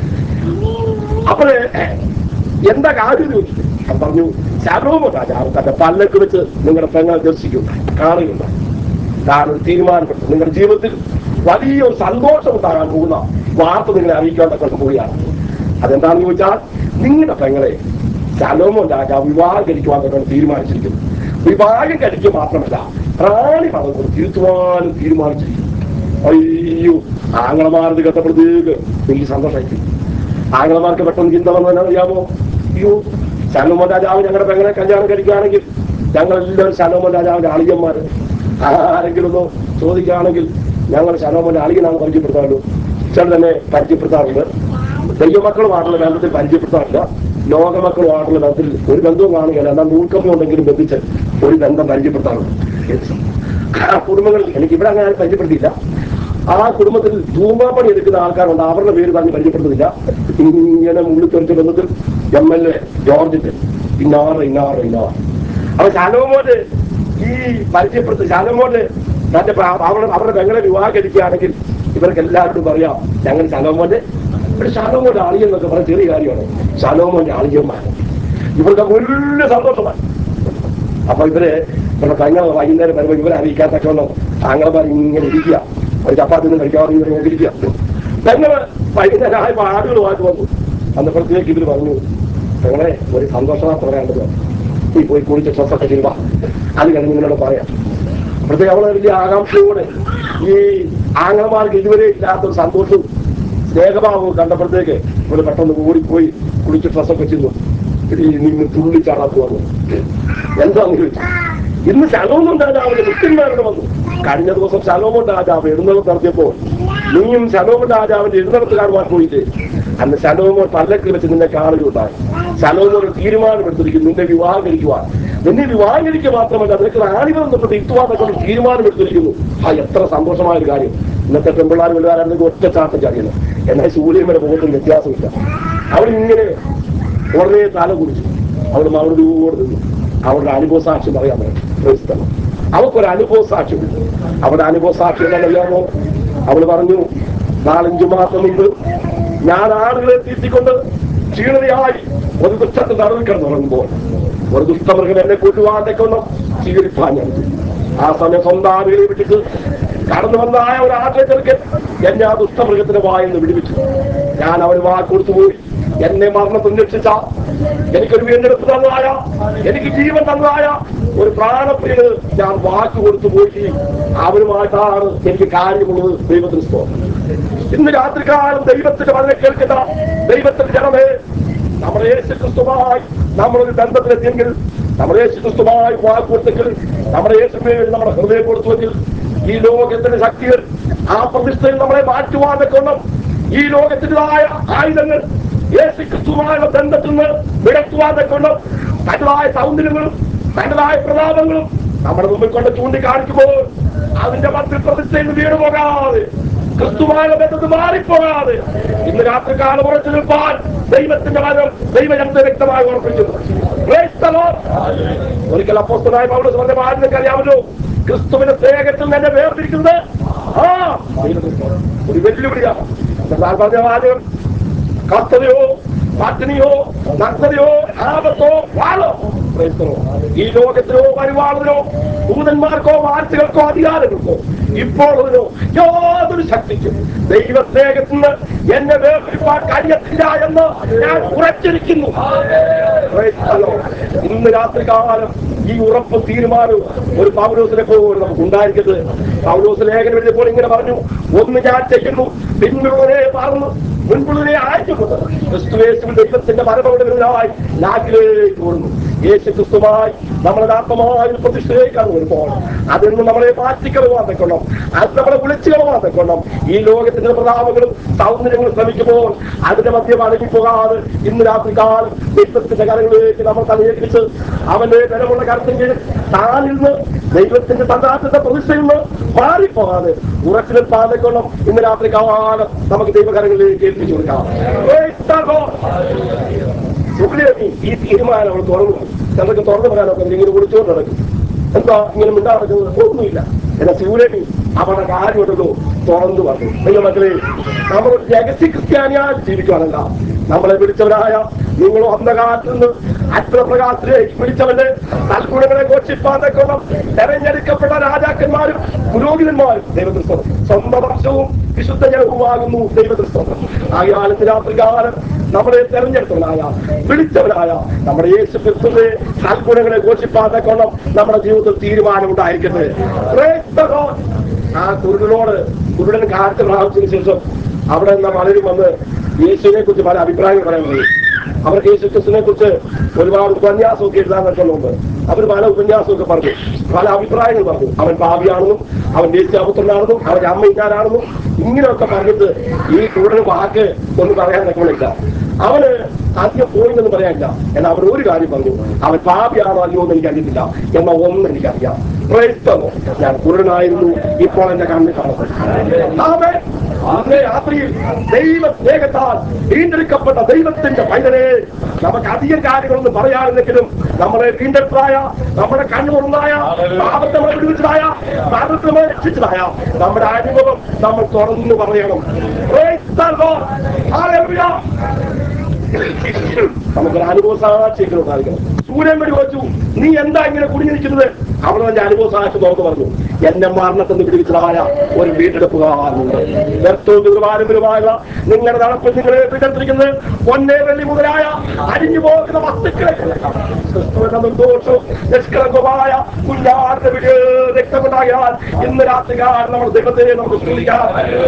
A: അപ്പോഴേ എന്താ കാര്യം എന്ന് ചോദിച്ചു ഞാൻ പറഞ്ഞു ശലോമോ രാജാവ് തന്റെ പല്ലക്ക് വെച്ച് നിങ്ങളുടെ പെങ്ങളെ ദർശിക്കും കാണുകയുണ്ട് താൻ ഒരു തീരുമാനപ്പെട്ടു നിങ്ങളുടെ ജീവിതത്തിൽ വലിയൊരു സന്തോഷം ഉണ്ടാകാൻ പോകുന്ന വാർത്ത നിങ്ങളെ അറിയിക്കാൻ കൊണ്ട് പോവുകയാണ് അതെന്താണെന്ന് ചോദിച്ചാൽ നിങ്ങളുടെ പെങ്ങളെ ശലോമോൻ രാജാവ് വിവാഹം കഴിക്കുവാൻ കൊണ്ട് തീരുമാനിച്ചിരിക്കുന്നു വിവാഹം കഴിക്കുക മാത്രമല്ല റാണി പദം കൊണ്ട് തിരുത്തുവാനും തീരുമാനിച്ചിരിക്കുന്നു അയ്യോ ആങ്ങളമാരത് കേട്ടപ്പോഴത്തേക്ക് വലിയ സന്തോഷമായി ആങ്ങളമാർക്ക് പെട്ടെന്ന് ചിന്ത വന്നതെന്നു അറിയാമോ അയ്യോ ശലോമോൻ രാജാവ് ഞങ്ങളുടെ പെങ്ങളെ കല്യാണം കഴിക്കുകയാണെങ്കിൽ ഞങ്ങൾ എല്ലാവരും ശലോമോൻ രാജാവിന്റെ അളിയന്മാര് ആരെങ്കിലും ഒന്ന് ചോദിക്കുകയാണെങ്കിൽ ഞങ്ങൾ ശലോമോന്റെ അളിയനാണ് പരിചയപ്പെടുത്താറുള്ളൂ ചില തന്നെ പരിചയപ്പെടുത്താറുണ്ട് ദൈവമക്കളുമായിട്ടുള്ള ബന്ധത്തിൽ പരിചയപ്പെടുത്താറില്ല ലോകമക്കളുമായിട്ടുള്ള ബന്ധത്തിൽ ഒരു ബന്ധവും കാണുകയില്ല എന്നാൽ നൂൽക്കമ്പി ഉണ്ടെങ്കിലും ബന്ധിച്ച് ഒരു ബന്ധം പരിചയപ്പെടുത്താറുണ്ട് ആ കുടുംബങ്ങളിൽ എനിക്ക് ഇവിടെ അങ്ങനെ ആരും പരിചയപ്പെടുത്തിയില്ല ആ കുടുംബത്തിൽ ധൂമാപ്പണി എടുക്കുന്ന ആൾക്കാരുണ്ട് അവരുടെ പേര് പറഞ്ഞ് പരിചയപ്പെടുത്തുന്നില്ല ഇങ്ങനെ മുള്ളിൽ തെറിച്ച ബന്ധത്തിൽ എം എൽ എ ജോർജിന്റെ ഇന്നാറ് ഇന്നാറ് ഇന്നാറ് അപ്പൊ ശാലോമോന് ഈ പരിചയപ്പെടുത്ത ശാലോമോന് തന്റെ പ്ര- അവരുടെ അവരുടെ പെങ്ങളെ വിവാഹം കഴിക്കുകയാണെങ്കിൽ ഇവർക്ക് എല്ലാവരോടും പറയാം ഞങ്ങൾ ശാലോമോന്റെ ഇവിടെ ശാലോമോന്റെ ആളിയം എന്നൊക്കെ പറഞ്ഞ ചെറിയ കാര്യമാണ് ശാലോമോന്റെ ആളിയന്മാർ ഇവർക്ക് വലിയ സന്തോഷമാണ് അപ്പൊ ഇവര് ഇവരുടെ പെങ്ങൾ വൈകുന്നേരം വരുമ്പോ ഇവരെ അറിയിക്കാത്തൊക്കെ ആങ്ങളമാർ ഇങ്ങനെ ഇരിക്കുക ഒരു ചപ്പാത്തി ഒന്നും കഴിക്കാതെ ഇവരെ നോക്കിയിരിക്കുക പെങ്ങള് വൈകുന്നേരം ആയപ്പോ ആടുകളുമായിട്ട് വന്നു അന്നപ്പോഴത്തേക്ക് ഇവര് പറഞ്ഞു നിങ്ങളെ ഒരു സന്തോഷവാർത്ത പറയാണ്ടത് നീ പോയി കുളിച്ച് ഡ്രസ്സൊക്കെ ചെയ്യുക അത് കഴിഞ്ഞ് നിങ്ങളോട് പറയാം അപ്പോഴത്തേക്ക് അവളെ വലിയ ആകാംക്ഷയോടെ ഈ ആംഗളമാർക്ക് ഇതുവരെ ഇല്ലാത്തൊരു സന്തോഷവും സ്നേഹഭാവവും കണ്ടപ്പോഴത്തേക്ക് ഇവിടെ പെട്ടെന്ന് ഓടിപ്പോയി കുളിച്ച് ഡ്രസ്സൊക്കെ ചെയ്തു ഈ നിന്ന് തുള്ളി ചാടാത്ത് വന്നു എന്താന്ന് ചോദിച്ചു ഇന്ന് ശലോമോൻ രാജാവിന്റെ മുസ്ലിംമാരുടെ വന്നു കഴിഞ്ഞ ദിവസം ശലോമോൻ രാജാവ് എഴുന്നള്ളത്ത് നടത്തിയപ്പോൾ നീയും ശലോമോൻ രാജാവിന്റെ എഴുന്നള്ളത്ത് കാണുവാൻ പോയില്ലേ അന്ന് ശലോമോൻ പല്ലക്കിൽ വെച്ച് നിന്നെ കാണുകയുണ്ടായി ശലോമോൻ ഒരു തീരുമാനമെടുത്തിരിക്കും നിന്നെ വിവാഹം കഴിക്കുവാൻ നിന്നെ വിവാഹം കഴിക്കുക മാത്രമല്ല നിനക്ക് ആണികൾ ബന്ധപ്പെട്ട് ഇത്തുവാനൊക്കെ ഒരു തീരുമാനമെടുത്തിരിക്കുന്നു ആ എത്ര സന്തോഷമായ ഒരു കാര്യം ഇന്നത്തെ പെമ്പിള്ളാർ വലുതാരാണെങ്കിൽ ഒറ്റ ചാട്ടം ചാടിയത് എന്നാൽ സൂര്യമ്മയുടെ മുഖത്തും വ്യത്യാസമില്ല അവളിങ്ങനെ ഉടനെ തല കുടിച്ചു അവൾ മകളുടെ നിന്നു അവളുടെ അനുഭവ സാക്ഷ്യം പറയാൻ പറ്റും അവൾക്കൊരു അനുഭവ സാക്ഷ്യം അവളുടെ അനുഭവ സാക്ഷ്യം എന്താണെന്നറിയാമോ അവൾ പറഞ്ഞു നാലഞ്ചു മാസം മുമ്പ് ഞാൻ ആളുകളെ തീറ്റിക്കൊണ്ട് ക്ഷീണതയായി ഒരു ദുഷ്ടത്തെ തടവിൽ കിടന്നുറങ്ങുമ്പോൾ ഒരു ദുഷ്ടമൃഗം എന്നെ കൂട്ടുവാതൊക്കെ ഒന്ന് സ്വീകരിപ്പാൻ ഞാൻ ആ സമയം സ്വന്തം ആളുകളെ വിട്ടിട്ട് കടന്നു വന്നായ ഒരു ആഗ്രഹത്തിലേക്ക് എന്നെ ആ ദുഷ്ടമൃഗത്തിന്റെ വായെന്ന് വിടുവിച്ചു ഞാൻ അവന് വാക്ക് കൊടുത്തു പോയി എന്നെ മരണത്തിൽ രക്ഷിച്ച എനിക്കൊരു വീണ്ടെടുപ്പ് തന്നതായ എനിക്ക് ജീവൻ തന്നതായ ഒരു പ്രാണപ്രിയന് ഞാൻ വാക്ക് കൊടുത്തു പോയി അവരുമായിട്ടാണ് എനിക്ക് കാര്യമുള്ളത് ദൈവത്തിന് സ്തോത്രം ഇന്ന് രാത്രികാലം ദൈവത്തിന്റെ വളരെ കേൾക്കുന്ന ദൈവത്തിന്റെ ജനമേ നമ്മുടെ യേശു ക്രിസ്തുമായി നമ്മളൊരു ബന്ധത്തിലെത്തിയെങ്കിൽ നമ്മുടെ യേശു ക്രിസ്തുമായി വാക്ക് കൊടുത്തെങ്കിൽ നമ്മുടെ യേശുമേ നമ്മുടെ ഹൃദയം കൊടുത്തുവെങ്കിൽ ഈ ലോകത്തിന്റെ ശക്തികൾ ആ പ്രതിഷ്ഠയിൽ നമ്മളെ മാറ്റുവാൻ കൊണ്ടും ഈ ലോകത്തിൻ്റെതായ ആയുധങ്ങൾ യേശു ക്രിസ്തുവായുള്ള ബന്ധത്തിൽ നിന്ന് വിടത്തുവാൻ കൊണ്ടും തൻ്റെതായ സൗന്ദര്യങ്ങളും തൻ്റെതായ പ്രതാപങ്ങളും നമ്മുടെ മുമ്പിൽ കൊണ്ട് ചൂണ്ടിക്കാണിക്കുമ്പോൾ അതിന്റെ മധ്യ പ്രതിഷ്ഠയിൽ നിന്ന് വീണു പോകാതെ ക്രിസ്തുവായ ബന്ധത്തിൽ മാറിപ്പോകാതെ ഇന്ന് രാത്രി കാലം ഉറച്ചു നിൽപ്പാൻ ദൈവത്തിന്റെ വചനം ദൈവജനത്തെ വ്യക്തമായി ഉറപ്പിക്കുന്നു Praise the Lord. ഒരിക്കൽ അപ്പോസ്തനായ പൗലോസ് പറഞ്ഞ ആരും അറിയാമല്ലോ ക്രിസ്തുവിന്റെ സ്നേഹത്തിൽ തന്നെ വേർതിരിക്കുന്നത് ആ ഒരു വെല്ലുവിളിയാണ് എന്നാൽ പറഞ്ഞ വാചകം കർത്തതയോ പട്ടിണിയോ നഗ്നതയോ ആപത്തോ വാളോ Praise the Lord. ഈ ലോകത്തിലോ പരിവാളിനോ ദൂതന്മാർക്കോ വാർത്തകൾക്കോ അധികാരങ്ങൾക്കോ ഇപ്പോഴതിനോ യാതൊരു ശക്തിക്കും ദൈവസ്നേഹത്തിൽ നിന്ന് എന്നെ വേർതിരിപ്പാൻ കഴിയത്തില്ല എന്ന് ഞാൻ ഉറച്ചിരിക്കുന്നു Praise the Lord. ഇന്ന് രാത്രി കാലം ഈ ഉറപ്പും തീരുമാനവും ഒരു പൗലോസിനെ പോലും നമുക്ക് ഉണ്ടായിരിക്കരുത് പൗലോസ് ലേഖനം എഴുതിയപ്പോൾ ഇങ്ങനെ പറഞ്ഞു ഒന്ന് ഞാൻ ചെയ്യുന്നു പിന്നുള്ളവരെ പറഞ്ഞു മുൻപുള്ളവരെ അയച്ചുകൊണ്ട് ക്രിസ്തുവേശുവിൽ ദൈവത്തിന്റെ മരമവിടുന്നതായി നാട്ടിലേക്ക് ഓടുന്നു യേശു ക്രിസ്തുമായി നമ്മുടെ ആത്മമായ ഒരു പ്രതിഷ്ഠയിലേക്കാണ് വരുമ്പോൾ അതിൽ നിന്ന് നമ്മളെ മാറ്റിക്കളവാൻ തക്കണം അത് നമ്മളെ വിളിച്ചു കളവാൻ തക്കണം ഈ ലോകത്തിന്റെ പ്രതാപങ്ങളും സൗന്ദര്യങ്ങളും ശ്രമിക്കുമ്പോൾ അതിന്റെ മധ്യം അടങ്ങിപ്പോകാതെ ഇന്ന് രാത്രി കാലം ദൈവത്തിന്റെ കരങ്ങളിലേക്ക് നമ്മൾ തലയേൽപ്പിച്ച് അവന്റെ ബലമുള്ള കരത്തിൽ താനിൽ നിന്ന് ദൈവത്തിന്റെ സന്താസത്തിന്റെ പ്രതിഷ്ഠയിൽ നിന്ന് മാറിപ്പോകാതെ ഉറച്ചു നിൽപ്പാൻ തക്കണം ഇന്ന് രാത്രി കാലം നമുക്ക് ദൈവകരങ്ങളിലേക്ക് ഏൽപ്പിച്ചു കൊടുക്കാം Praise the Lord. സുഖിലേറി ഈ തീരുമാനം അവൾ തുറന്നു ചിലർക്ക് തുറന്നു പറയാനൊക്കെ ഇങ്ങനെ വിളിച്ചുകൊണ്ട് നടക്കും എന്താ ഇങ്ങനെ മിണ്ടാ നടക്കുന്നത് ഒന്നുമില്ല എന്നാ സൂര്യനി അവരുടെ കാര്യമുണ്ടല്ലോ തുറന്നു പറഞ്ഞു നിങ്ങൾ മക്കളെ നമ്മൾ രഹസ്യ ക്രിസ്ത്യാനിയായി ജീവിക്കുവാനല്ല നമ്മളെ വിളിച്ചവരായ നിങ്ങൾ അന്ധകാലത്തിൽ നിന്ന് അത്രപ്രകാശത്തിലേക്ക് വിളിച്ചവന്റെ തൽഗുണങ്ങളെ ഘോഷിപ്പാതൊക്കെയുള്ള തെരഞ്ഞെടുക്കപ്പെട്ട രാജാക്കന്മാരും പുരോഹിതന്മാരും ദൈവക്രിസ്തം സ്വന്തം വർഷവും വിശുദ്ധ ജനവുമാകുന്നു ദൈവക്രിസ്തം ആകാലത്ത് രാത്രികാലം നമ്മളെ തെരഞ്ഞെടുത്തവനായ വിളിച്ചവനായ നമ്മുടെ യേശു ക്രിസ്തുവിന്റെ സൽഗുണങ്ങളെ ഘോഷിപ്പാതൊക്കെയുള്ള നമ്മുടെ ജീവിതത്തിൽ തീരുമാനമുണ്ടായിരിക്കട്ടെ Praise the Lord. ആ കുരുടനോട് കുരുടൻ കാറ്റ് പ്രാപിച്ചതിന് ശേഷം അവിടെ നിന്ന് പലരും വന്ന് യേശുവിനെ കുറിച്ച് പല അഭിപ്രായങ്ങൾ പറയാൻ കഴിയും അവർക്ക് യേശു ക്രിസ്തുവിനെ കുറിച്ച് ഒരുപാട് ഉപന്യാസമൊക്കെ എഴുതാൻ പറ്റുന്നുണ്ട് അവർ പല ഉപന്യാസമൊക്കെ പറഞ്ഞു പല അഭിപ്രായങ്ങൾ പറഞ്ഞു അവൻ പാപിയാണെന്നും അവൻ ദേശീയപുത്രനാണെന്നും അവന്റെ അമ്മ ഇന്നാരാണെന്നും ഇങ്ങനെയൊക്കെ പറഞ്ഞിട്ട് ഈ കുരുടന് വാക്ക് ഒന്നും പറയാൻ പറ്റുന്നില്ല അവന് അധികം പോയില്ലെന്ന് പറയാനില്ല എന്നാൽ അവൻ ഒരു കാര്യം പറഞ്ഞു അവൻ പാപിയാണോ അല്ലയോ എന്ന് എനിക്കറിയത്തില്ല എന്ന ഒന്നും എനിക്കറിയാം പ്രയത്നമോ ഞാൻ കുരുടനായിരുന്നു ഇപ്പോൾ എന്റെ കണ്ണിൽ കാണുന്നത് ആമേൻ. അന്നേ രാത്രിയിൽ ദൈവ സ്നേഹത്താൽ വീണ്ടെടുക്കപ്പെട്ട ദൈവത്തിന്റെ പൈതനെ നമുക്ക് അധികം കാര്യങ്ങളൊന്നും പറയാനില്ലെങ്കിലും നമ്മളെ വീണ്ടെടുത്തതായ നമ്മുടെ കണ്ണുറന്നായ പാപത്തെ നമ്മളെ വിടുവിച്ചതായ പാപത്തെ നമ്മളെ രക്ഷിച്ചതായ നമ്മുടെ അനുഭവം നമ്മൾ തുറന്നു പറയണം Praise the Lord. Hallelujah. നമുക്കൊരു അനുഭവ സാക്ഷിയൊക്കെ ഉണ്ടായിരിക്കണം സൂര്യമ്മടി ചോദിച്ചു നീ എന്താ ഇങ്ങനെ കുടുങ്ങി നിൽക്കുന്നത് അവൾ തന്റെ അനുഭവ സാക്ഷി തുറന്നു പറഞ്ഞു എന്നെ മരണത്തിന് പിടിവിച്ചതായ ഒരു വീണ്ടെടുപ്പുകാരുണ്ട് വ്യക്തവും പാരമ്പര്യമായ നിങ്ങളുടെ നടപ്പ് നിങ്ങളെ പിടിച്ചിരിക്കുന്നത് പൊന്നെ വെള്ളി മുതലായ അരിഞ്ഞു പോകുന്ന വസ്തുക്കളെ ക്രിസ്തുവിന്റെ നിർദോഷവും നിഷ്കളങ്കമായ കുഞ്ഞാറിന്റെ വീട് രക്തമുണ്ടായാൽ ഇന്ന് രാത്രി കാലം നമ്മുടെ ദൈവത്തെ നമുക്ക് സ്തുതിക്കാം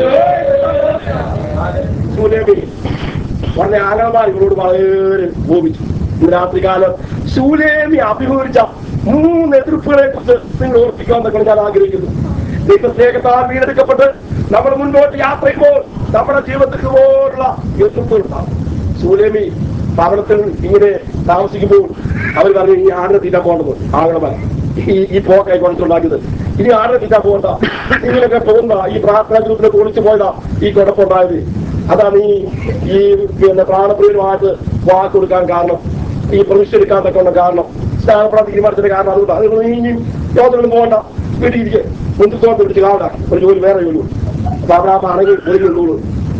A: സൂര്യബി വളരെ ആനന്ദമായി ഇവരോട് വളരെ കോപിച്ചു ഇന്ന് രാത്രികാലം ശൂലേമി അഭിമുഖിച്ച മൂന്ന് എതിർപ്പുകളെ കുറിച്ച് നിങ്ങൾ ഓർപ്പിക്കാൻ എന്നൊക്കെ ഞാൻ ആഗ്രഹിക്കുന്നു ദൈവസ്നേഹത്താൽ വീണ്ടെടുക്കപ്പെട്ട് നമ്മൾ മുൻപോട്ട് യാത്ര ചെയ്യുമ്പോൾ നമ്മുടെ ജീവിതത്തിൽ ഇതുപോലുള്ള എതിർപ്പുകളുണ്ടാവും ശൂലേമി ഭവനത്തിൽ ഇങ്ങനെ താമസിക്കുമ്പോൾ അവർ പറഞ്ഞു ഈ ആടിനെ തീറ്റാൻ പോകേണ്ടത് ആകണമല്ല ഈ ഈ പോക്കായി കൊണ്ടുണ്ടാക്കിയത് ഇനി ആടിനെ തീറ്റാൻ പോകണ്ട ഇങ്ങനെയൊക്കെ പോകുന്ന ഈ പ്രാർത്ഥനാ ഗ്രൂപ്പിലേക്ക് ഒളിച്ചു പോയതാ ഈ കുഴപ്പമുണ്ടായത് അതാണ് ഈ ഈ പിന്നെ പ്രാണപ്രിയമായിട്ട് വാക്ക് കൊടുക്കാൻ കാരണം ഈ പ്രതീക്ഷ എടുക്കാൻ തക്ക കാരണം സ്ഥാനപ്പെടാൻ തീരുമാനിച്ചതിന്റെ കാരണം അതുകൊണ്ട് അത് നീ ഇനി യോഗത്തിലും പോകണ്ട വീട്ടിൽ ഇരിക്കെ മുന്തിത്തോട്ട് പിടിച്ച് കാവട ഒരു ജോലി വേറെ ജോലി അപ്പൊ അവിടെ ആ പാണെങ്കിൽ ഒതുങ്ങുള്ളൂ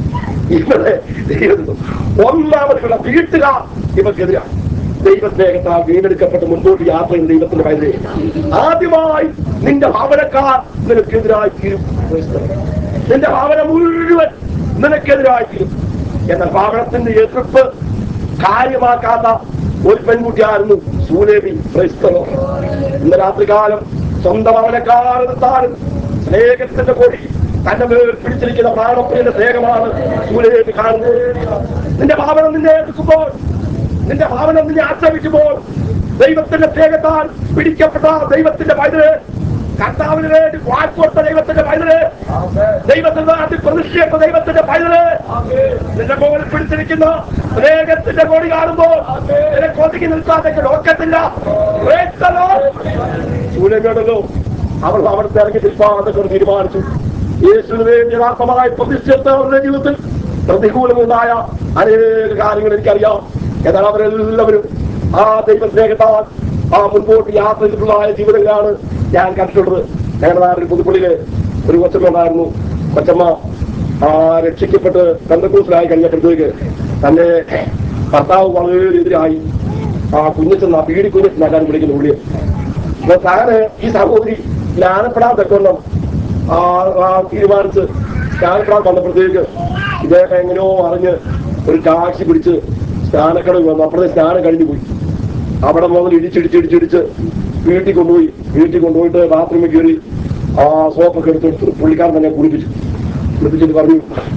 A: ഇവിടെ ദൈവം ഒന്നാമതുള്ള വീട്ടുകാർ ഇവർക്കെതിരാണ് ദൈവസ്നേഹത്താൽ വീണ്ടെടുക്കപ്പെട്ട് മുൻപോട്ട് യാത്ര ചെയ്യുന്ന ദൈവത്തിന്റെ വൈദ്യ ആദ്യമായി നിന്റെ ഭാവനക്കാർ നിനക്കെതിരായി തീരും നിന്റെ ഭാവന മുഴുവൻ നിനക്കെതിരായി തീരും എന്നാൽ ഭാവനത്തിന്റെ എതിർപ്പ് കാര്യമാക്കാത്ത ഒരു പെൺകുട്ടിയായിരുന്നു സൂലേബി ക്രൈസ്തവം ഇന്ന് രാത്രികാലം സ്വന്തം അവനക്കാരെത്താനും സ്നേഹത്തിന്റെ കൊടി തന്റെ മേൽ പിടിച്ചിരിക്കുന്ന പ്രാണപ്രിയന്റെ സ്നേഹമാണ് സൂലേബി കാണുന്നത് നിന്റെ ഭാവന നിന്നെ എതിർക്കുമ്പോൾ നിന്റെ ഭാവന നിന്നെ ആശ്രമിക്കുമ്പോൾ ദൈവത്തിന്റെ സ്നേഹത്താൽ പിടിക്കപ്പെട്ട ദൈവത്തിന്റെ പൈതല് കർത്താവിന് വേണ്ടി വാഴ്കൊടുത്ത ദൈവത്തിന്റെ പൈതല് ദൈവത്തിന്റെ നാട്ടിൽ പ്രതിഷ്ഠിച്ച ദൈവത്തിന്റെ പൈതല് നിന്റെ മുകളിൽ പിടിച്ചിരിക്കുന്ന സ്നേഹത്തിന്റെ കോടി കാണുമ്പോൾ നിനക്ക് ഒതുങ്ങി നിൽക്കാതെ ലോക്കത്തില്ല Praise the Lord. ശൂലമേടല്ലോ അവൾ അവിടുത്തെ ഇറങ്ങി നിൽപ്പാതൊക്കെ തീരുമാനിച്ചു യേശുവിന് വേണ്ടി യഥാർത്ഥമായി പ്രതിഷ്ഠിച്ച അവരുടെ ജീവിതത്തിൽ പ്രതികൂലമുണ്ടായ അനേക കാര്യങ്ങൾ എനിക്കറിയാം എന്നാൽ അവരെല്ലാവരും ആ ദൈവ സ്നേഹത്താൽ ആ മുൻപോട്ട് യാത്ര ചെയ്തിട്ടുള്ളതായ ജീവിതങ്ങളാണ് ഞാൻ കണ്ടിട്ടുള്ളത് ഞങ്ങളുടെ നാട്ടിൽ പുതുപ്പള്ളിയില് ഒരു കൊച്ചമ്മ കൊച്ചമ്മ ആ രക്ഷിക്കപ്പെട്ട് പെന്തക്കൂസിലായി കഴിഞ്ഞപ്പോഴത്തേക്ക് തന്റെ ഭർത്താവ് വളരെ എതിരായി ആ കുഞ്ഞച്ചെന്ന പീടി കുഞ്ഞച്ചെന്നാക്കാൻ വിളിക്കുന്ന ഉള്ളിയെ അപ്പൊ താന് ഈ സഹോദരി ജ്ഞാനപ്പെടാൻ തക്കൊന്നും ആ ആ തീരുമാനിച്ച് ജ്ഞാനപ്പെടാൻ വന്നപ്പോഴത്തേക്ക് ഇദ്ദേഹം എങ്ങനെയോ അറിഞ്ഞ് ഒരു ടാക്സി പിടിച്ച് സ്നാനക്കട വന്നു അപ്പോഴത്തെ സ്നാനം കഴിഞ്ഞു പോയി അവിടെ മുതൽ ഇടിച്ചിടിച്ചിടിച്ചിടിച്ച് വീട്ടിൽ കൊണ്ടുപോയി വീട്ടിൽ കൊണ്ടുപോയിട്ട് ബാത്റൂമിൽ കയറി ആ സോപ്പൊക്കെ എടുത്ത് പുള്ളിക്കാരൻ തന്നെ കുളിപ്പിച്ചു കുളിപ്പിച്ചിട്ട് പറഞ്ഞു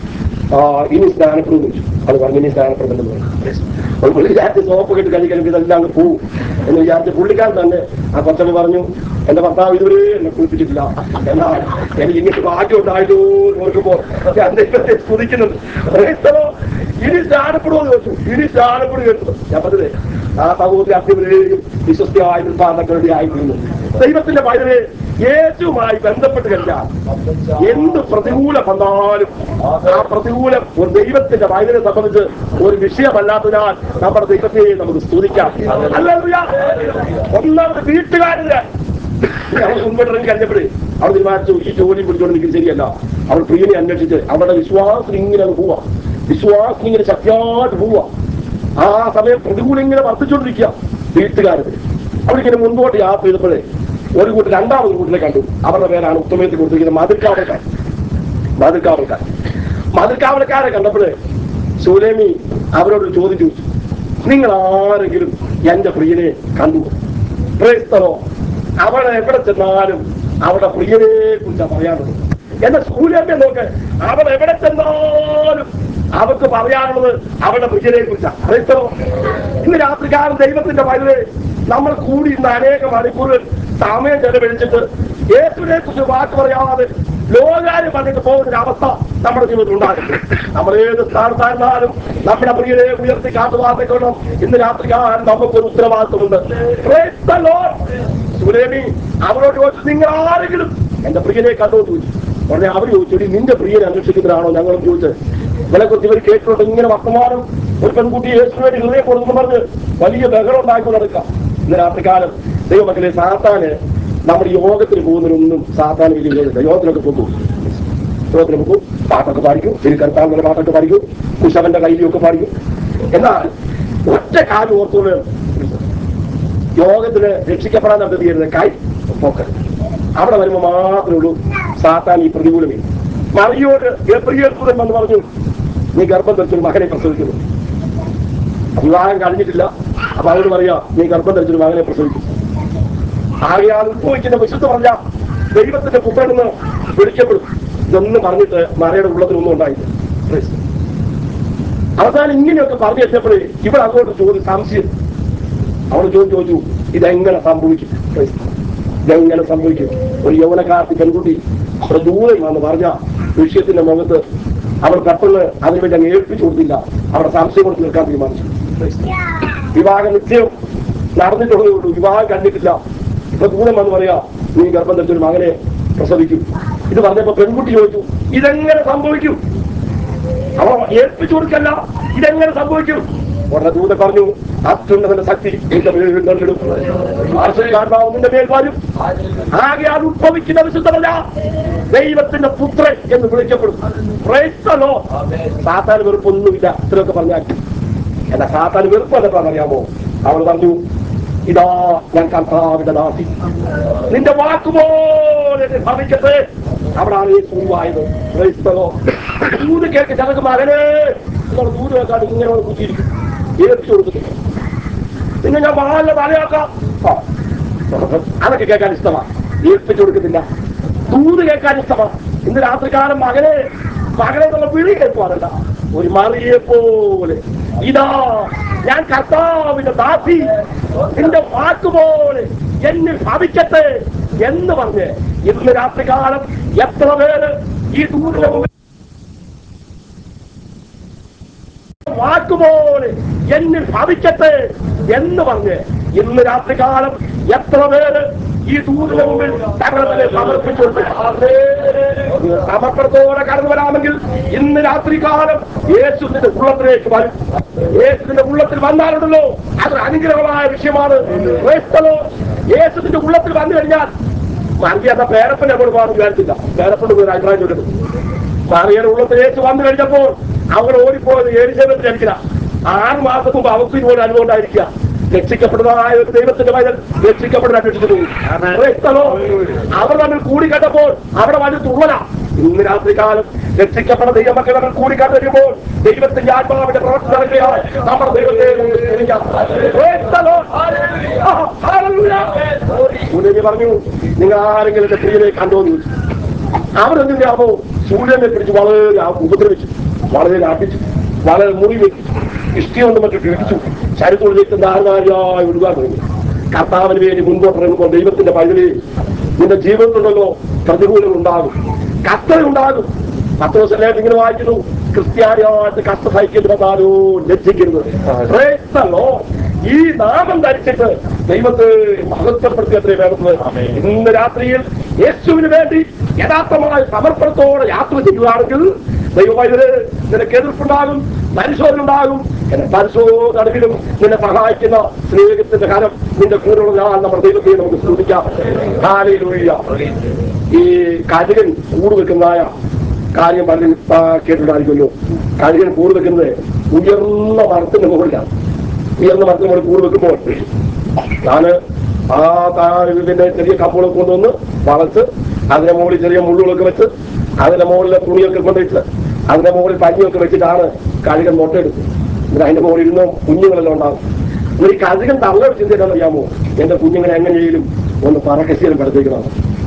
A: ആ ഇനി സ്നാനപ്പെടും എന്ന് ചോദിച്ചു അത് പറഞ്ഞു ഇനി സ്നാനപ്പെടുന്നുണ്ടെന്ന് പറഞ്ഞു അപ്പോൾ പുള്ളി വിചാരിച്ച് സോപ്പ് കെട്ട് കഴിക്കണം ഇതെല്ലാം അങ്ങ് പോവും എന്ന് വിചാരിച്ച് പുള്ളിക്കാരൻ തന്നെ ആ കൊച്ചമ്മ പറഞ്ഞു എന്റെ ഭർത്താവ് ഇതുവരെ എന്നെ കുളിപ്പിച്ചിട്ടില്ല എന്നാൽ എനിക്ക് ഇങ്ങനെ ഭാഗ്യം ഉണ്ടായല്ലോ എന്ന് ഓർക്കുമ്പോൾ ഞാൻ ദൈവത്തെ സ്തുതിക്കുന്നുണ്ട് Praise the Lord. ഇനി സ്നാനപ്പെടുമെന്ന് ചോദിച്ചു ഇനി സ്നാനപ്പെടും കേട്ടു ഞാൻ പറഞ്ഞത് ആ സഹോദരി അത്യവരെയും വിശ്വസ്തയായി നിർമ്മാണങ്ങളുടെ ആയിരുന്നു ദൈവത്തിന്റെ പൈതലെ യേശുവുമായി ബന്ധപ്പെട്ട് കഴിഞ്ഞാൽ എന്ത് പ്രതികൂലം വന്നാലും ആ പ്രതികൂലം ഒരു ദൈവത്തിന്റെ പൈതലെ സംബന്ധിച്ച് ഒരു വിഷയമല്ലാത്തതിനാൽ നമ്മുടെ ദൈവത്തെ നമുക്ക് സ്തുതിക്കാം അല്ല ഒന്നാമത് വീട്ടുകാരുടെ അവൾ മുൻപോട്ടിറങ്ങി കഴിഞ്ഞപ്പോഴേ അവൾ തീരുമാനിച്ചു ഈ ജോലി പിടിച്ചോണ്ട് നിൽക്കുന്നത് ശരിയല്ല അവൾ പ്രിയനെ അന്വേഷിച്ച് അവളുടെ വിശ്വാസം ഇങ്ങനെ അങ്ങ് പോവാ വിശ്വാസം ഇങ്ങനെ ശക്തിയായിട്ട് പോവാ ആ സമയം പ്രതികൂലം ഇങ്ങനെ വർദ്ധിച്ചുകൊണ്ടിരിക്കുക വീട്ടുകാരത് അവരിങ്ങനെ മുൻപോട്ട് യാത്ര ചെയ്തപ്പോഴേ ഒരു കൂട്ടർ രണ്ടാമത് കൂട്ടിനെ കണ്ടു അവരുടെ പേരാണ് ഉത്തമയത്തിൽ കൊടുത്തിരിക്കുന്നത് മതിൽക്കാവൽക്കാർ മതിൽക്കാവൽക്കാർ മതിൽക്കാവൽക്കാരെ കണ്ടപ്പോഴേ സുലേമി അവരോട് ഒരു ചോദ്യം ചോദിച്ചു നിങ്ങൾ ആരെങ്കിലും എന്റെ പ്രിയനെ കണ്ടു ക്രൈസ്തവോ അവിടെ എവിടെ ചെന്നാലും അവിടെ പ്രിയനെ കുറിച്ചാ പറയാനുള്ളത് എന്റെ സൂര്യനെ നോക്ക് അവിടെ എവിടെ ചെന്നാലും അവർക്ക് പറയാനുള്ളത് അവരുടെ പ്രിയനെ കുറിച്ചാണ് ക്രൈസ്തവോ ഇന്ന് രാത്രികാലം ദൈവത്തിന്റെ വലുത് നമ്മൾ കൂടി ഇന്ന് അനേക മണിക്കൂറുകൾ സമയം ചെലവഴിച്ചിട്ട് യേശുവിനെ കുറിച്ച് വാക്ക് പറയാതെ ലോകാര് പറഞ്ഞിട്ട് പോകുന്ന ഒരു അവസ്ഥ നമ്മുടെ ജീവിതത്തിൽ ഉണ്ടാകും നമ്മൾ ഏത് സ്ഥാനത്തായിരുന്നാലും നമ്മുടെ പ്രിയരെ ഉയർത്തി കാത്തുവാർത്തക്കണം ഇന്ന് രാത്രികാലം നമുക്കൊരു ഉത്തരവാദിത്വമുണ്ട് Praise the Lord. സുലേമി അവരോട് ചോദിച്ചു നിങ്ങൾ ആരെങ്കിലും എന്റെ പ്രിയനെ കണ്ടോ എന്ന് ചോദിച്ചു ഉടനെ അവർ ചോദിച്ചു "എടീ, നിന്റെ പ്രിയനെ അന്വേഷിക്കുന്നതാണോ ഞങ്ങൾ ചോദിച്ചത് ഇതിനെ കുറിച്ച് ഇവർ കേട്ടിട്ടുണ്ട് ഇങ്ങനെ വർത്തമാനം ഒരു പെൺകുട്ടി യേശുവിന് വേണ്ടി ഹൃദയം കൊടുക്കുന്നു പറഞ്ഞ് വലിയ ബഹളം ഉണ്ടാക്കിക്കൊണ്ട് നടക്കാം ഇന്ന് രാത്രികാലം ദൈവമക്കളെ സാത്താന് നമ്മുടെ യോഗത്തിന് പോകുന്നതിനൊന്നും സാത്താന് വലിയ വിരോധമില്ല യോഗത്തിനൊക്കെ പോകും യോഗത്തിന് പോകും പാട്ടൊക്കെ പാടിക്കും തിരുക്കർത്താവിന്റെ പാട്ടൊക്കെ പാടിക്കും കുശവന്റെ കയ്യിലൊക്കെ പാടിക്കും എന്നാൽ ഒറ്റ കാര്യം ഓർത്തുകൊണ്ട് യോഗത്തിന് രക്ഷിക്കപ്പെടാൻ നമ്മൾ തീരുന്ന കായ് പോക്കൽ അവിടെ വരുമ്പോൾ മാത്രമേ ഉള്ളൂ സാത്താൻ ഈ പ്രതികൂലമേ മറിയോട് ഗബ്രിയേൽപുരൻ എന്ന് പറഞ്ഞു നീ ഗർഭം ധരിച്ചൊരു മകനെ പ്രസവിക്കുന്നു വിവാഹം കഴിഞ്ഞിട്ടില്ല അപ്പൊ അവരോട് പറയാ നീ ഗർഭം ധരിച്ചൊരു മകനെ പ്രസവിക്കും ആകെയാൽ ഉത്ഭവിക്കുന്ന വിശുദ്ധ പറഞ്ഞ ദൈവത്തിന്റെ പുത്രനെന്ന് വിളിക്കപ്പെടും ഇതൊന്നും പറഞ്ഞിട്ട് മറയുടെ ഉള്ളത്തിൽ ഒന്നും ഉണ്ടായില്ല Praise the Lord. അവസാനം ഇങ്ങനെയൊക്കെ പറഞ്ഞു വെച്ചപ്പോഴേ ഇവിടെ അങ്ങോട്ട് ചോദ്യം സംശയം അവൾ ചോദ്യം ചോദിച്ചു ഇതെങ്ങനെ സംഭവിക്കും Praise the Lord. ഇതെങ്ങനെ സംഭവിക്കും ഒരു യൗവനക്കാർത്തി പെൺകുട്ടി ഒരു ദൂരം വന്ന് പറഞ്ഞ വിഷയത്തിന്റെ മുഖത്ത് അവൾ പെട്ടെന്ന് അതിനുവേണ്ടി അങ്ങ് ഏൽപ്പിച്ചു കൊടുത്തില്ല അവിടെ സംശയം കൊണ്ട് തീർക്കാൻ തീരുമാനിച്ചു Praise the Lord. വിവാഹ നിശ്ചയം നടന്നിട്ടുള്ളതേ ഉള്ളൂ വിവാഹം കണ്ടിട്ടില്ല ഇപ്പൊ ദൂരം വന്ന് പറയാ നീ ഗർഭം ധരിച്ചൊരു മകനെ പ്രസവിക്കും ഇത് പറഞ്ഞപ്പോ പെൺകുട്ടി ചോദിച്ചു ഇതെങ്ങനെ സംഭവിക്കും അവ ഏൽപ്പിച്ചു കൊടുക്കല്ല ഇതെങ്ങനെ സംഭവിക്കും ഉടനെ ദൂത പറഞ്ഞു അത്യുന്നതന്റെ ശക്തി നിന്റെ മേൽ നിന്നിടും ആശ്രയിക്കാർമാവ് നിന്റെ മേൽ വരും ആകെ അത് ഉത്ഭവിക്കുന്ന വിശുദ്ധമല്ല ദൈവത്തിന്റെ പുത്രൻ എന്ന് വിളിക്കപ്പെടും Praise the Lord. സാത്താൻ വെറുപ്പൊന്നുമില്ല ഇത്രയൊക്കെ പറഞ്ഞാൽ എന്നാ സാത്താൻ വെറുപ്പ് എന്താണെന്ന് അറിയാമോ അവൾ പറഞ്ഞു ഇതാ ഞാൻ കർത്താവിന്റെ ദാസി നിന്റെ വാക്കുപോലെ എന്നെ ഭവിക്കട്ടെ അവിടാണ് ഈ സുഖമായത് ദൂത് കേൾക്ക് ചിലക്ക് മകനെ എന്നുള്ള ദൂത് കേൾക്കാണ്ട് ഇങ്ങനെ അവൾ കുത്തിയിരിക്കും ഏൽപ്പിച്ചു കൊടുത്തിട്ടില്ല പിന്നെ ഞാൻ വാല തലയാക്കാം ആ. അതൊക്കെ കേൾക്കാൻ ഇഷ്ടമാണ് ഏൽപ്പിച്ചു കൊടുക്കുന്നില്ല ദൂത് കേൾക്കാൻ ഇഷ്ടമാണ് ഇന്ന് രാത്രികാലം മകനെ മകനെ എന്നുള്ള വിളി കേൾക്കുവാനല്ല ഒരു മറിയെ പോലെ ഇതാ ഞാൻ കർത്താവിന്റെ ദാസി നിന്റെ വാക്കുപോലെ എന്നിൽ ഭവിക്കട്ടെ എന്ന് പറഞ്ഞ് ഇന്ന് രാത്രികാലം എത്ര പേര് ഈ ദൂരിന്റെ മുമ്പിൽ വാക്കുപോലെ എന്നിൽ ഭവിക്കട്ടെ എന്ന് പറഞ്ഞ് ഇന്ന് രാത്രികാലം എത്ര പേര് ഈ ദൂരിന് മുമ്പിൽ തങ്ങളെ തന്നെ സമർപ്പിച്ചുകൊണ്ട് സമർപ്പണത്തോടെ കടന്നു വരാമെങ്കിൽ ഇന്ന് രാത്രികാലം യേശുവിന്റെ ഉള്ളത്തിലേക്ക് വരും യേശുവിന്റെ ഉള്ളത്തിൽ വന്നാലുണ്ടല്ലോ അതൊരു അനുഗ്രഹമായ വിഷയമാണ് Praise the Lord. യേശുവിന്റെ ഉള്ളത്തിൽ വന്നു കഴിഞ്ഞാൽ മറിയ എന്ന പേരപ്പൻ എവിടെ പോകാൻ വിചാരിച്ചില്ല പേരപ്പൻ പോയി അഭിപ്രായം ചോദിക്കുന്നു മറിയുടെ ഉള്ളത്തിൽ യേശു വന്നു കഴിഞ്ഞപ്പോൾ അവർ ഓടിപ്പോയത് ഏലിസബത്തിൽ അടിക്കില്ല ആറ് മാസം മുമ്പ് അവർക്ക് ഇതുപോലെ അനുഭവം ഉണ്ടായിരിക്കുക രക്ഷിക്കപ്പെടുന്നതായ ഒരു ദൈവത്തിന്റെ മകൻ രക്ഷിക്കപ്പെടുന്ന അന്വേഷിച്ചു പോയി Praise the Lord. അവർ തമ്മിൽ കൂടിക്കണ്ടപ്പോൾ അവിടെ വലിയ തുള്ളല ഇന്ന് രാത്രികാലം രക്ഷിക്കപ്പെട്ട ദൈവമക്കൾ നമ്മൾ കൂടിക്കണ്ടുമ്പോൾ ദൈവത്തിന്റെ ആത്മാവിന്റെ പ്രവർത്തി നടക്കുകയാണ് നമ്മുടെ ദൈവത്തെ നമുക്ക് സ്തുതിക്കാം. Praise the Lord. ആ, hallelujah. ഉടനെ പറഞ്ഞു നിങ്ങൾ ആരെങ്കിലും എന്റെ പ്രിയനെ കണ്ടോ എന്ന് ചോദിച്ചു അവരെന്തിനാമോ സൂര്യനെ പിടിച്ച് വളരെ ആ- ഉപദ്രവിച്ചു വളരെ ലാഭിച്ചു വളരെ മുറി വെപ്പിച്ചു ഇഷ്ടികൊണ്ട് മറ്റു ഇടിച്ചു ചരിത്രത്തിലേക്ക് ധാരണാരിയായി ഒഴുകാൻ തുടങ്ങി കർത്താവിന് വേണ്ടി മുൻപോട്ട് ഇറങ്ങുമ്പോൾ ദൈവത്തിന്റെ പഴുതിൽ നിന്റെ ജീവിതത്തിലുണ്ടല്ലോ പ്രതികൂലം ഉണ്ടാകും കത്തൽ ഉണ്ടാകും പത്ത് ദിവസത്തിലേക്ക് ഇങ്ങനെ വായിക്കുന്നു ക്രിസ്ത്യാനിയായിട്ട് കഷ്ട സഹിക്കേണ്ടി വന്നാലോ ലജ്ജിക്കരുത് Praise the Lord. ഈ നാമം ധരിച്ചിട്ട് ദൈവത്തെ മഹത്വപ്പെടുത്തി അത്രേ വേണ്ടത് ഇന്ന് രാത്രിയിൽ യേശുവിന് വേണ്ടി യഥാർത്ഥമായ സമർപ്പണത്തോടെ യാത്ര ചെയ്യുകയാണെങ്കിൽ ദൈവമായത് നിനക്ക് എതിർപ്പുണ്ടാകും പരിശോധന ഉണ്ടാകും എന്നെ പരിശോധനയിലും നിന്നെ സഹായിക്കുന്ന സ്നേഹത്തിന്റെ കരം നിന്റെ കൂടെയുള്ള ഞാൻ നമ്മുടെ ദൈവത്തെ നമുക്ക് സ്തുതിക്കാം ഹാലയിലൂയ്യ ഈ കഴുകൻ കൂട് വെക്കുന്നതായ കാര്യം പലരും ആ, കേട്ടിട്ടുണ്ടായിരിക്കുമല്ലോ കഴുകൻ കൂട് വെക്കുന്നത് ഉയർന്ന മരത്തിന്റെ മുകളിലാണ് ഉയർന്ന മരത്തിന് മുകളിൽ കൂട് വെക്കുമ്പോൾ ഞാന് ആ താഴെ ചെറിയ കപ്പുകളൊക്കെ കൊണ്ടുവന്ന് വളച്ച് അതിന്റെ മുകളിൽ ചെറിയ മുള്ളുകളൊക്കെ വെച്ച് അതിന്റെ മുകളിലെ തുണിയൊക്കെ കൊണ്ടുവച്ച് അതിന്റെ മുകളിൽ പഞ്ഞിയൊക്കെ വെച്ചിട്ടാണ് കഴുകൻ മുട്ടയെടുത്ത് എന്നിട്ട് അതിന്റെ മുകളിൽ ഇരുന്ന് കുഞ്ഞുങ്ങളെല്ലാം ഉണ്ടാകും എന്നിട്ട് ഈ കഴുകൻ തള്ളയുടെ ചിന്ത എന്താണെന്ന് അറിയാമോ എന്റെ കുഞ്ഞുങ്ങളെ എങ്ങനെയും ഒന്ന് പറക്കശീലം പഠിപ്പിക്കണം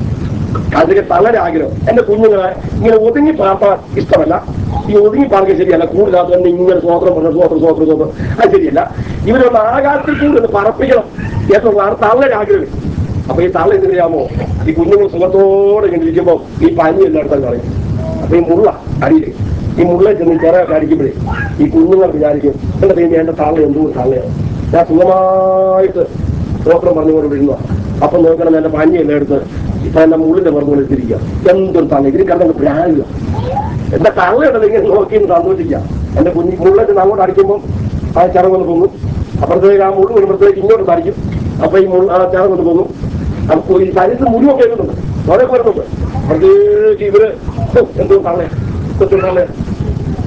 A: കഴുകൻ തള്ളയുടെ ആഗ്രഹം എന്റെ കുഞ്ഞുങ്ങളെ ഇങ്ങനെ ഒതുങ്ങി പാർത്താൻ ഇഷ്ടമല്ല ഈ ഒതുങ്ങി പാർക്കുക ശരിയല്ല കൂടുതലാത്ത തന്നെ ഇങ്ങനെ സ്വോത്രം പറഞ്ഞു സ്വോത്രം സ്വോത്രം സ്വോത്രം അത് ശരിയല്ല ഇവരൊന്ന് ആകാശത്തിൽ കൂടുതൽ പറപ്പിക്കണം എന്നുള്ളതാണ് തള്ളയുടെ ആഗ്രഹം അപ്പൊ ഈ തള്ള എന്തിനാമോ ഈ കുഞ്ഞുങ്ങൾ സുഖത്തോടെ ഇങ്ങനെ ഇരിക്കുമ്പോ ഈ പനി എല്ലാം എടുത്താൽ കളയും അപ്പൊ ഈ മുള്ള അടിയില് ഈ മുള്ള ചെന്ന് ചിറകൊക്കെ അടിക്കുമ്പോഴേ ഈ കുഞ്ഞുങ്ങൾ വിചാരിക്കും എന്റെ ദൈവം എന്റെ തള്ള എന്തോ തള്ളയാണ് ഞാൻ സുഖമായിട്ട് സ്വോത്രം പറഞ്ഞുകൊണ്ട് വിഴുന്ന അപ്പൊ നോക്കണം എന്റെ പഞ്ഞിയെല്ലാം എടുത്ത് ഇപ്പൊ എന്റെ മുള്ളിന്റെ പുറത്തുകൊണ്ട് എടുത്തിരിക്കുക എന്തൊരു തള്ള ഇതിന് കിടന്നു പ്രാണില്ല എന്റെ തള്ളയുണ്ടല്ലോ ഇങ്ങനെ നോക്കി സന്തോഷിക്കാം എന്റെ കുഞ്ഞി മുള്ളറ്റ് അങ്ങോട്ട് അടിക്കുമ്പോൾ ആ ചിറകൊന്ന് പൊങ്ങും അപ്പുറത്തേക്ക് ആ മുള്ളു വരുമ്പോഴത്തേക്ക് ഇങ്ങോട്ട് തടിക്കും അപ്പൊ ഈ മുള്ള ആ ചിറകൊന്ന് പൊങ്ങും അപ്പൊ ഈ ശരീരത്തിൽ മുഴുവൻ കേൾക്കുന്നുണ്ട് കുറെ വരുന്നുണ്ട് അപ്പോഴത്തേക്ക് ഇവര് ഹോ, എന്തോ തള്ളേ കൊച്ചു തള്ളേ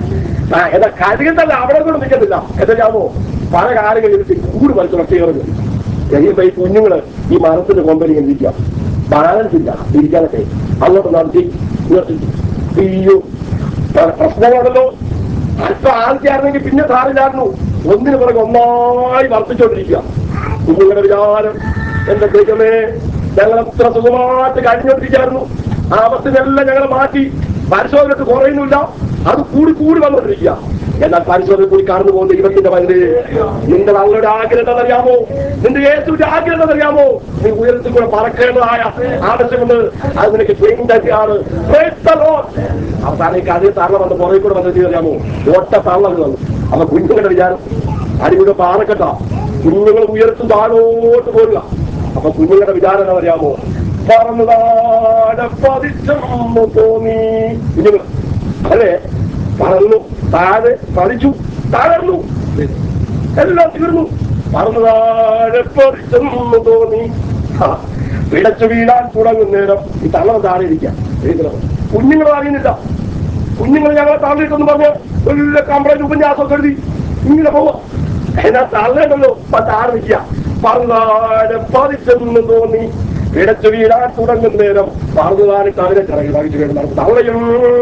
B: ആ എന്നാ കഴുകണ്ടല്ല അവിടെ കൊണ്ട് നിൽക്കത്തില്ല എന്താമോ പല കാര്യങ്ങൾ ഇരുത്തി കൂട് വലിച്ചു ഒറ്റയേറുന്നു കഴിയുമ്പോ ഈ കുഞ്ഞുങ്ങള് ഈ മരത്തിന്റെ കൊമ്പനി ഇങ്ങനെ ഇരിക്കുക ബാലൻസ് ഇല്ല ഇരിക്കാനൊക്കെ അങ്ങോട്ട് നടത്തി ഇങ്ങോട്ട് അയ്യോ പല പ്രശ്നങ്ങളുണ്ടല്ലോ അല്പം ആൾക്കായിരുന്നെങ്കിൽ പിന്നെ സാറില്ലായിരുന്നു ഒന്നിനു പുറകെ ഒന്നായി വർദ്ധിച്ചോണ്ടിരിക്കുക കുഞ്ഞുങ്ങളുടെ വിചാരം എന്റെ ദൈവമേ ഞങ്ങൾ അത്ര സുഖമായിട്ട് കഴിഞ്ഞോണ്ടിരിക്കുകയായിരുന്നു ആ അവസ്ഥയെല്ലാം ഞങ്ങൾ മാറ്റി പരിശോധനക്ക് കുറയുന്നില്ല അത് കൂടി കൂടി വന്നുകൊണ്ടിരിക്കുക എന്നാൽ പരിശോധന കൂടി കടന്നു പോകുന്ന ദൈവത്തിന്റെ വലുത് നിന്റെ അവരുടെ ആഗ്രഹം എന്നറിയാമോ നിന്റെ യേശുവിന്റെ ആഗ്രഹം എന്നറിയാമോ നീ ഉയരത്തിൽ കൂടെ പറക്കേണ്ടതായ ആവശ്യമുണ്ട് അത് നിനക്ക് ചെയ്യേണ്ടതാണ് അവസാനം ഈ കഥയിൽ തള്ള വന്ന് പുറകെ കൂടെ വന്നിട്ട് അറിയാമോ ഒറ്റ തള്ളത് വന്നു അപ്പൊ കുഞ്ഞുങ്ങളുടെ വിചാരം അടിമുഖ പാറക്കെട്ട കുഞ്ഞുങ്ങൾ ഉയരത്തും താഴോട്ട് പോരുക അപ്പൊ കുഞ്ഞുങ്ങളുടെ വിചാരം എന്താ അറിയാമോ പറന്നതാടെ പതിച്ചെന്നു തോന്നി കുഞ്ഞുങ്ങൾ അല്ലേ പറന്നു താഴെ പതിച്ചു താഴർന്നു എല്ലാം തീർന്നു പറന്നു താഴെ പതിച്ചെന്നു തോന്നി ആ, പിടച്ചു വീഴാൻ തുടങ്ങും നേരം ഈ തള്ളം താഴെ ഇരിക്കാം എഴുതണം കുഞ്ഞുങ്ങൾ അറിയുന്നില്ല കുഞ്ഞുങ്ങൾ ഞങ്ങളെ താഴേക്കൊന്ന് പറഞ്ഞ് വലിയ കംപ്ലൈന്റ് ഉപന്യാസം എഴുതി ഇങ്ങനെ പോവാ എന്നാ തള്ളേണ്ടല്ലോ അപ്പൊ താഴെ നിൽക്കുക പറന്നാട് പതിച്ചെന്ന് തോന്നി പിടച്ചു വീഴാൻ തുടങ്ങും നേരം പറന്നുതാനിട്ട് അതിനെ ചിറകി വഹിച്ചു വീഴുന്ന തള്ളയും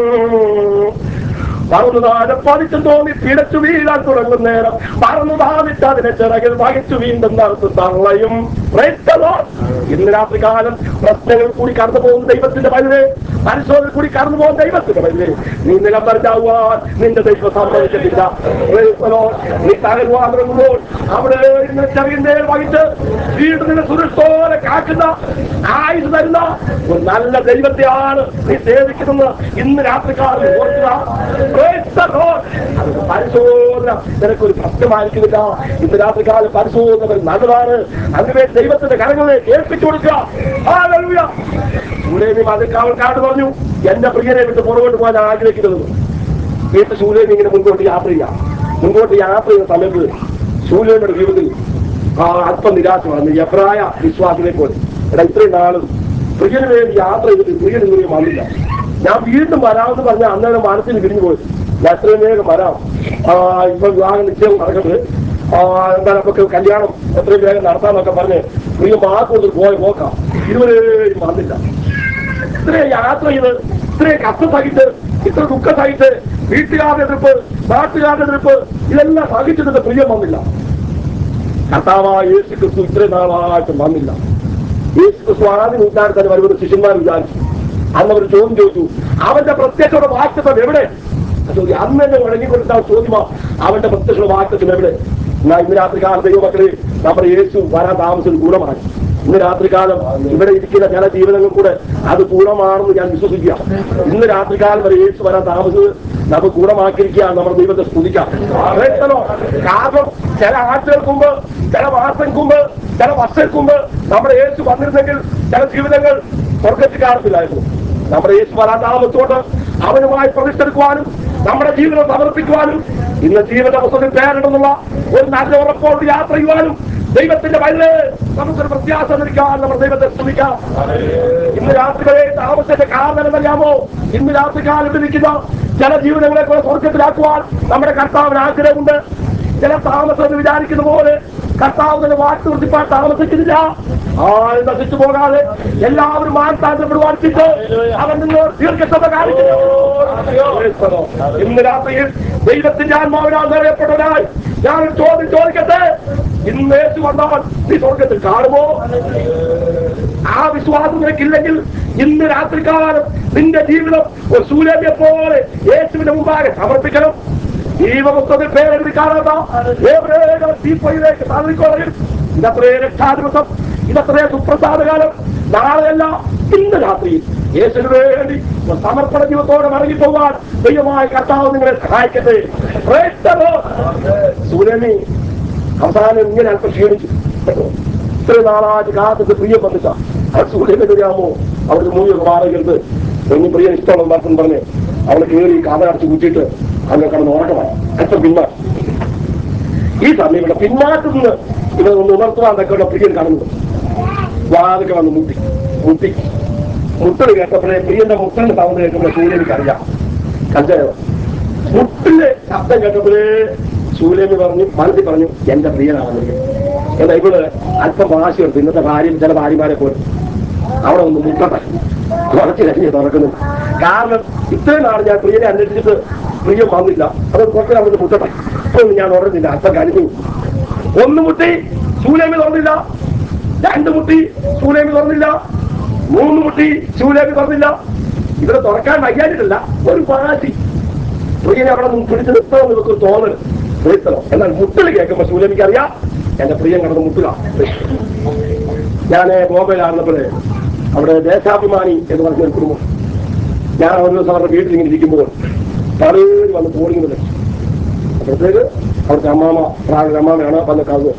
B: പറന്നുതാനെ പതിച്ചും തോന്നി പിടച്ചു വീഴാൻ തുടങ്ങും നേരം പറന്നുതാനിട്ട് അതിനെ ചിറകിൽ വഹിച്ചു വീണ്ടും നടത്തും തള്ളയും Praise the Lord. ഇന്ന് രാത്രി കാലം പ്രശ്നങ്ങൾ കൂടി കടന്നു പോകുന്ന ദൈവത്തിന്റെ വലുത് പരിശോധന കൂടി കടന്നു പോകുന്ന ദൈവത്തിന്റെ വലുത് നീ നിലം പറഞ്ഞാവാൻ നിന്റെ ദൈവം സമ്മതിക്കത്തില്ല Praise the Lord. നീ തകരുവാൻ തുടങ്ങുമ്പോൾ അവിടെ ഇന്ന് ചെറിയ നേരം വഹിച്ച് വീണ്ടും നിന്നെ സുരക്ഷോടെ കാക്കുന്ന ആയുസ് തരുന്ന ഒരു നല്ല ദൈവത്തെയാണ് നീ സേവിക്കുന്നത് ഇന്ന് രാത്രിക്കാലം ഓർക്കുക Praise the Lord. അതുകൊണ്ട് പരിശോധന നിനക്കൊരു പ്രശ്നമായിരിക്കുന്നില്ല ഇന്ന് രാത്രികാലം പരിശോധന ഒരു നല്ലതാണ് അതിനുവേണ്ടി ദൈവത്തിന്റെ കരങ്ങളെ ഏൽപ്പിച്ചു കൊടുക്കുക Hallelujah. ശൂലേമി മതിൽക്കാവൽക്കാട് പറഞ്ഞു എന്റെ പ്രിയനെ വിട്ട് പുറകോട്ട് പോകാൻ ആഗ്രഹിക്കുന്നത് വീട്ടിൽ ശൂലേമി ഇങ്ങനെ മുൻപോട്ട് യാത്ര ചെയ്യാം മുൻപോട്ട് യാത്ര ചെയ്യുന്ന സമയത്ത് ശൂലേമിയുടെ ജീവിതത്തിൽ ആ അല്പം നിരാശ വന്നു എബ്രായ വിശ്വാസിനെ പോലെ എടാ ഇത്രയും നാളും പ്രിയന് വേണ്ടി യാത്ര ചെയ്തിട്ട് പ്രിയൻ ഇങ്ങനെയും വന്നില്ല ഞാൻ വീണ്ടും വരാമെന്ന് പറഞ്ഞ അന്നേരം മനസ്സിൽ വിരിഞ്ഞു പോയി ഞാൻ എത്രയും വേഗം വരാം ആ ഇപ്പൊ വിവാഹ നിശ്ചയം നടക്കുന്നത് ആ എന്താ നമുക്ക് കല്യാണം എത്രയും വേഗം നടത്താന്നൊക്കെ പറഞ്ഞ് പ്രിയ മാർക്ക് കൊണ്ട് പോയ പോക്കാം ഇതുവരെയും വന്നില്ല ഇത്രയും യാത്ര ചെയ്ത് ഇത്രയും കഷ്ടം സഹിച്ച് ഇത്ര ദുഃഖം സഹിച്ച് വീട്ടുകാരുടെ എതിർപ്പ് നാട്ടുകാരുടെ എതിർപ്പ് ഇതെല്ലാം സഹിച്ചിട്ട് പ്രിയം വന്നില്ല കർത്താവായ യേശു ക്രിസ്തു ഇത്രയും നാളായിട്ട് വന്നില്ല യേശു ക്രിസ്തു ആദ്യം നൂറ്റാണ്ടിൽ തന്നെ വരുമെന്ന് ശിഷ്യന്മാർ വിചാരിച്ചു അന്ന് അവർ ചോദ്യം ചോദിച്ചു അവന്റെ പ്രത്യക്ഷയുടെ വാക്തത്വം എവിടെ ചോദ്യം അന്ന് തന്നെ വഴങ്ങിക്കൊടുത്ത ചോദ്യമാ അവന്റെ പ്രത്യക്ഷ വാക്തത്വം എവിടെ എന്നാ ഇന്ന് രാത്രികാലം ദൈവമക്കളെ നമ്മുടെ യേശു വരാൻ താമസം ഗുണമാണ് ഇന്ന് രാത്രികാലം ഇവിടെ ഇരിക്കുന്ന ചില ജീവിതങ്ങൾ കൂടെ അത് ഗുണമാണെന്ന് ഞാൻ വിശ്വസിക്കുക ഇന്ന് രാത്രികാലം വരെ യേശു വരാൻ താമസത് നമുക്ക് ഗുണമാക്കിയിരിക്കുക നമ്മുടെ ദൈവത്തെ സ്തുതിക്കാം അതേസമോ കാരണം ചില ആഴ്ചകൾക്ക് മുമ്പ് ചില മാസങ്ങൾക്ക് മുമ്പ് ചില വർഷങ്ങൾക്ക് മുമ്പ് നമ്മുടെ യേശു വന്നിരുന്നെങ്കിൽ ചില ജീവിതങ്ങൾ സ്വർഗത്തിൽ കാണത്തില്ലായിരുന്നു നമ്മുടെ യേശു വരാൻ താമസത്തോട് അവനുമായി പ്രതിഷ്ഠെടുക്കുവാനും നമ്മുടെ ജീവിതം സമർപ്പിക്കുവാനും ഇന്ന് ജീവിത പുസ്തകത്തിൽ പേരിടുന്നുള്ള ഒരു നല്ല ഉറപ്പോട് യാത്ര ചെയ്യുവാനും ദൈവത്തിന്റെ വയല് നമുക്കൊരു പ്രത്യാശ നൽകാൻ നമ്മുടെ ദൈവത്തെ സ്തുതിക്കാം ഇന്ന് രാത്രി വരെ താമസത്തിന്റെ കാരണം എന്നറിയാമോ ഇന്ന് രാത്രി കാലം ഇരിക്കുന്ന ചില ജീവിതങ്ങളെ കൂടെ സ്വർഗത്തിലാക്കുവാൻ നമ്മുടെ കർത്താവിന് ആഗ്രഹമുണ്ട് ചില താമസം എന്ന് വിചാരിക്കുന്ന പോലെ കർത്താവ് തന്നെ വാക്ക് നിർത്തിപ്പാൻ താമസിക്കുന്നില്ല ആരും നശിച്ചു പോകാതെ എല്ലാവരും മാനസാന്തരപ്പെടുവാൻ ചിന്ത അവൻ നിങ്ങൾ ദീർഘക്ഷമ കാണിക്കുന്നു ഇന്ന് രാത്രിയിൽ ദൈവത്തിന്റെ ആത്മാവിനാൽ നിറയപ്പെട്ടവനായി ഞാൻ ഒരു ചോദ്യം ചോദിക്കട്ടെ ഇന്ന് യേശു വന്നാൽ നീ സ്വർഗത്തിൽ കാണുമോ ആ വിശ്വാസം നിനക്കില്ലെങ്കിൽ ഇന്ന് രാത്രികാലം നിന്റെ ജീവിതം ഒരു സൂര്യനെ പോലെ യേശുവിന്റെ മുമ്പാകെ സമർപ്പിക്കണം ജീവപുസ്തകത്തിൽ പേരെഴുതി കാണാത്ത ഏവരേകം തീപ്പൊയിലേക്ക് തള്ളിക്കൊള്ളയും ഇതത്രേ രക്ഷാദിവസം ഇതത്രേ സുപ്രസാദകാലം നാളെയല്ല ഇന്ന് രാത്രി യേശുവിന് വേണ്ടി ഒരു സമർപ്പണ ജീവിതത്തോടെ മടങ്ങിപ്പോകാൻ ദൈവമായ കർത്താവ് നിങ്ങളെ സഹായിക്കട്ടെ Praise the Lord. സൂര്യനി അവസാനം ഇങ്ങനെ അല്പം ക്ഷീണിച്ചു ഇത്രയും നാളായിട്ട് കാലത്ത് പ്രിയം വന്നിട്ട അത് സൂര്യനെ അറിയാമോ അവർക്ക് മൂന്ന് മാറുകരുത് എനി പ്രിയ ഇഷ്ടമുള്ള ഭർത്തൻ പറഞ്ഞ് അവളെ കയറി കാതടച്ച് കൂട്ടിയിട്ട് അങ്ങനെ കടന്ന് ഉറക്കമായി അല്പം പിന്മാറി ഈ സമയം ഇവിടെ പിന്മാറ്റത്തിൽ നിന്ന് ഇവർ ഒന്ന് ഉണർത്തുവാൻ തക്കെയുള്ള പ്രിയൻ കടന്നു വാതൊക്കെ വന്ന് മുട്ടി മുട്ടി മുട്ടൽ കേട്ടപ്പോഴേ പ്രിയന്റെ മുട്ടന്റെ സൗണ്ട് കേൾക്കുമ്പോൾ സൂര്യനിക്ക് അറിയാം കഞ്ചയോ മുട്ടില് ശബ്ദം കേട്ടപ്പോഴേ ശൂലേമി പറഞ്ഞു മനസ്സിൽ പറഞ്ഞു എന്റെ പ്രിയനാണ് എന്നാ ഇവള് അല്പം വാശി എടുത്തു ഇന്നത്തെ ഭാര്യ ചില ഭാര്യമാരെ പോലെ അവിടെ ഒന്ന് മുട്ടട്ടെ കുറച്ച് കഴിഞ്ഞ് തുറക്കുന്നു കാരണം ഇത്രയും നാൾ ഞാൻ പ്രിയനെ അന്വേഷിച്ചിട്ട് പ്രിയം വന്നില്ല അത് കുറച്ച് അവിടെ മുട്ടട്ടെ ഇപ്പൊ ഞാൻ ഉറങ്ങില്ല അല്പം കഴിഞ്ഞു ഒന്ന് മുട്ടി ശൂലേമി തുറന്നില്ല രണ്ട് മുട്ടി ശൂലേമി തുറന്നില്ല മൂന്ന് മുട്ടി ശൂലേമി തുറന്നില്ല ഇവിടെ തുറക്കാൻ വയ്യാഞ്ഞിട്ടില്ല ഒരു വാശി പ്രിയനെ അവിടെ നിന്ന് പിടിച്ച് നിർത്തണമെന്ന് ഇവർക്ക് ഒരു തോന്നൽ നിർത്തണം എന്നാൽ മുട്ടൽ കേൾക്കുമ്പോൾ ശൂലമിക്ക് അറിയാം എന്റെ പ്രിയം കിടന്ന് മുട്ടുക ഞാൻ ബോംബെയിലായിരുന്നപ്പോഴേ അവിടെ ദേശാഭിമാനി എന്ന് പറഞ്ഞ ഒരു കുടുംബം ഞാൻ ഒരു ദിവസം അവരുടെ വീട്ടിൽ ഇങ്ങനെ ഇരിക്കുമ്പോൾ പലരും വന്ന് പോളിംഗ് വിളിച്ചു അപ്പോഴത്തേക്ക് അവിടുത്തെ അമ്മാമ പ്രായ അമ്മാമയാണ് വന്ന് കവ്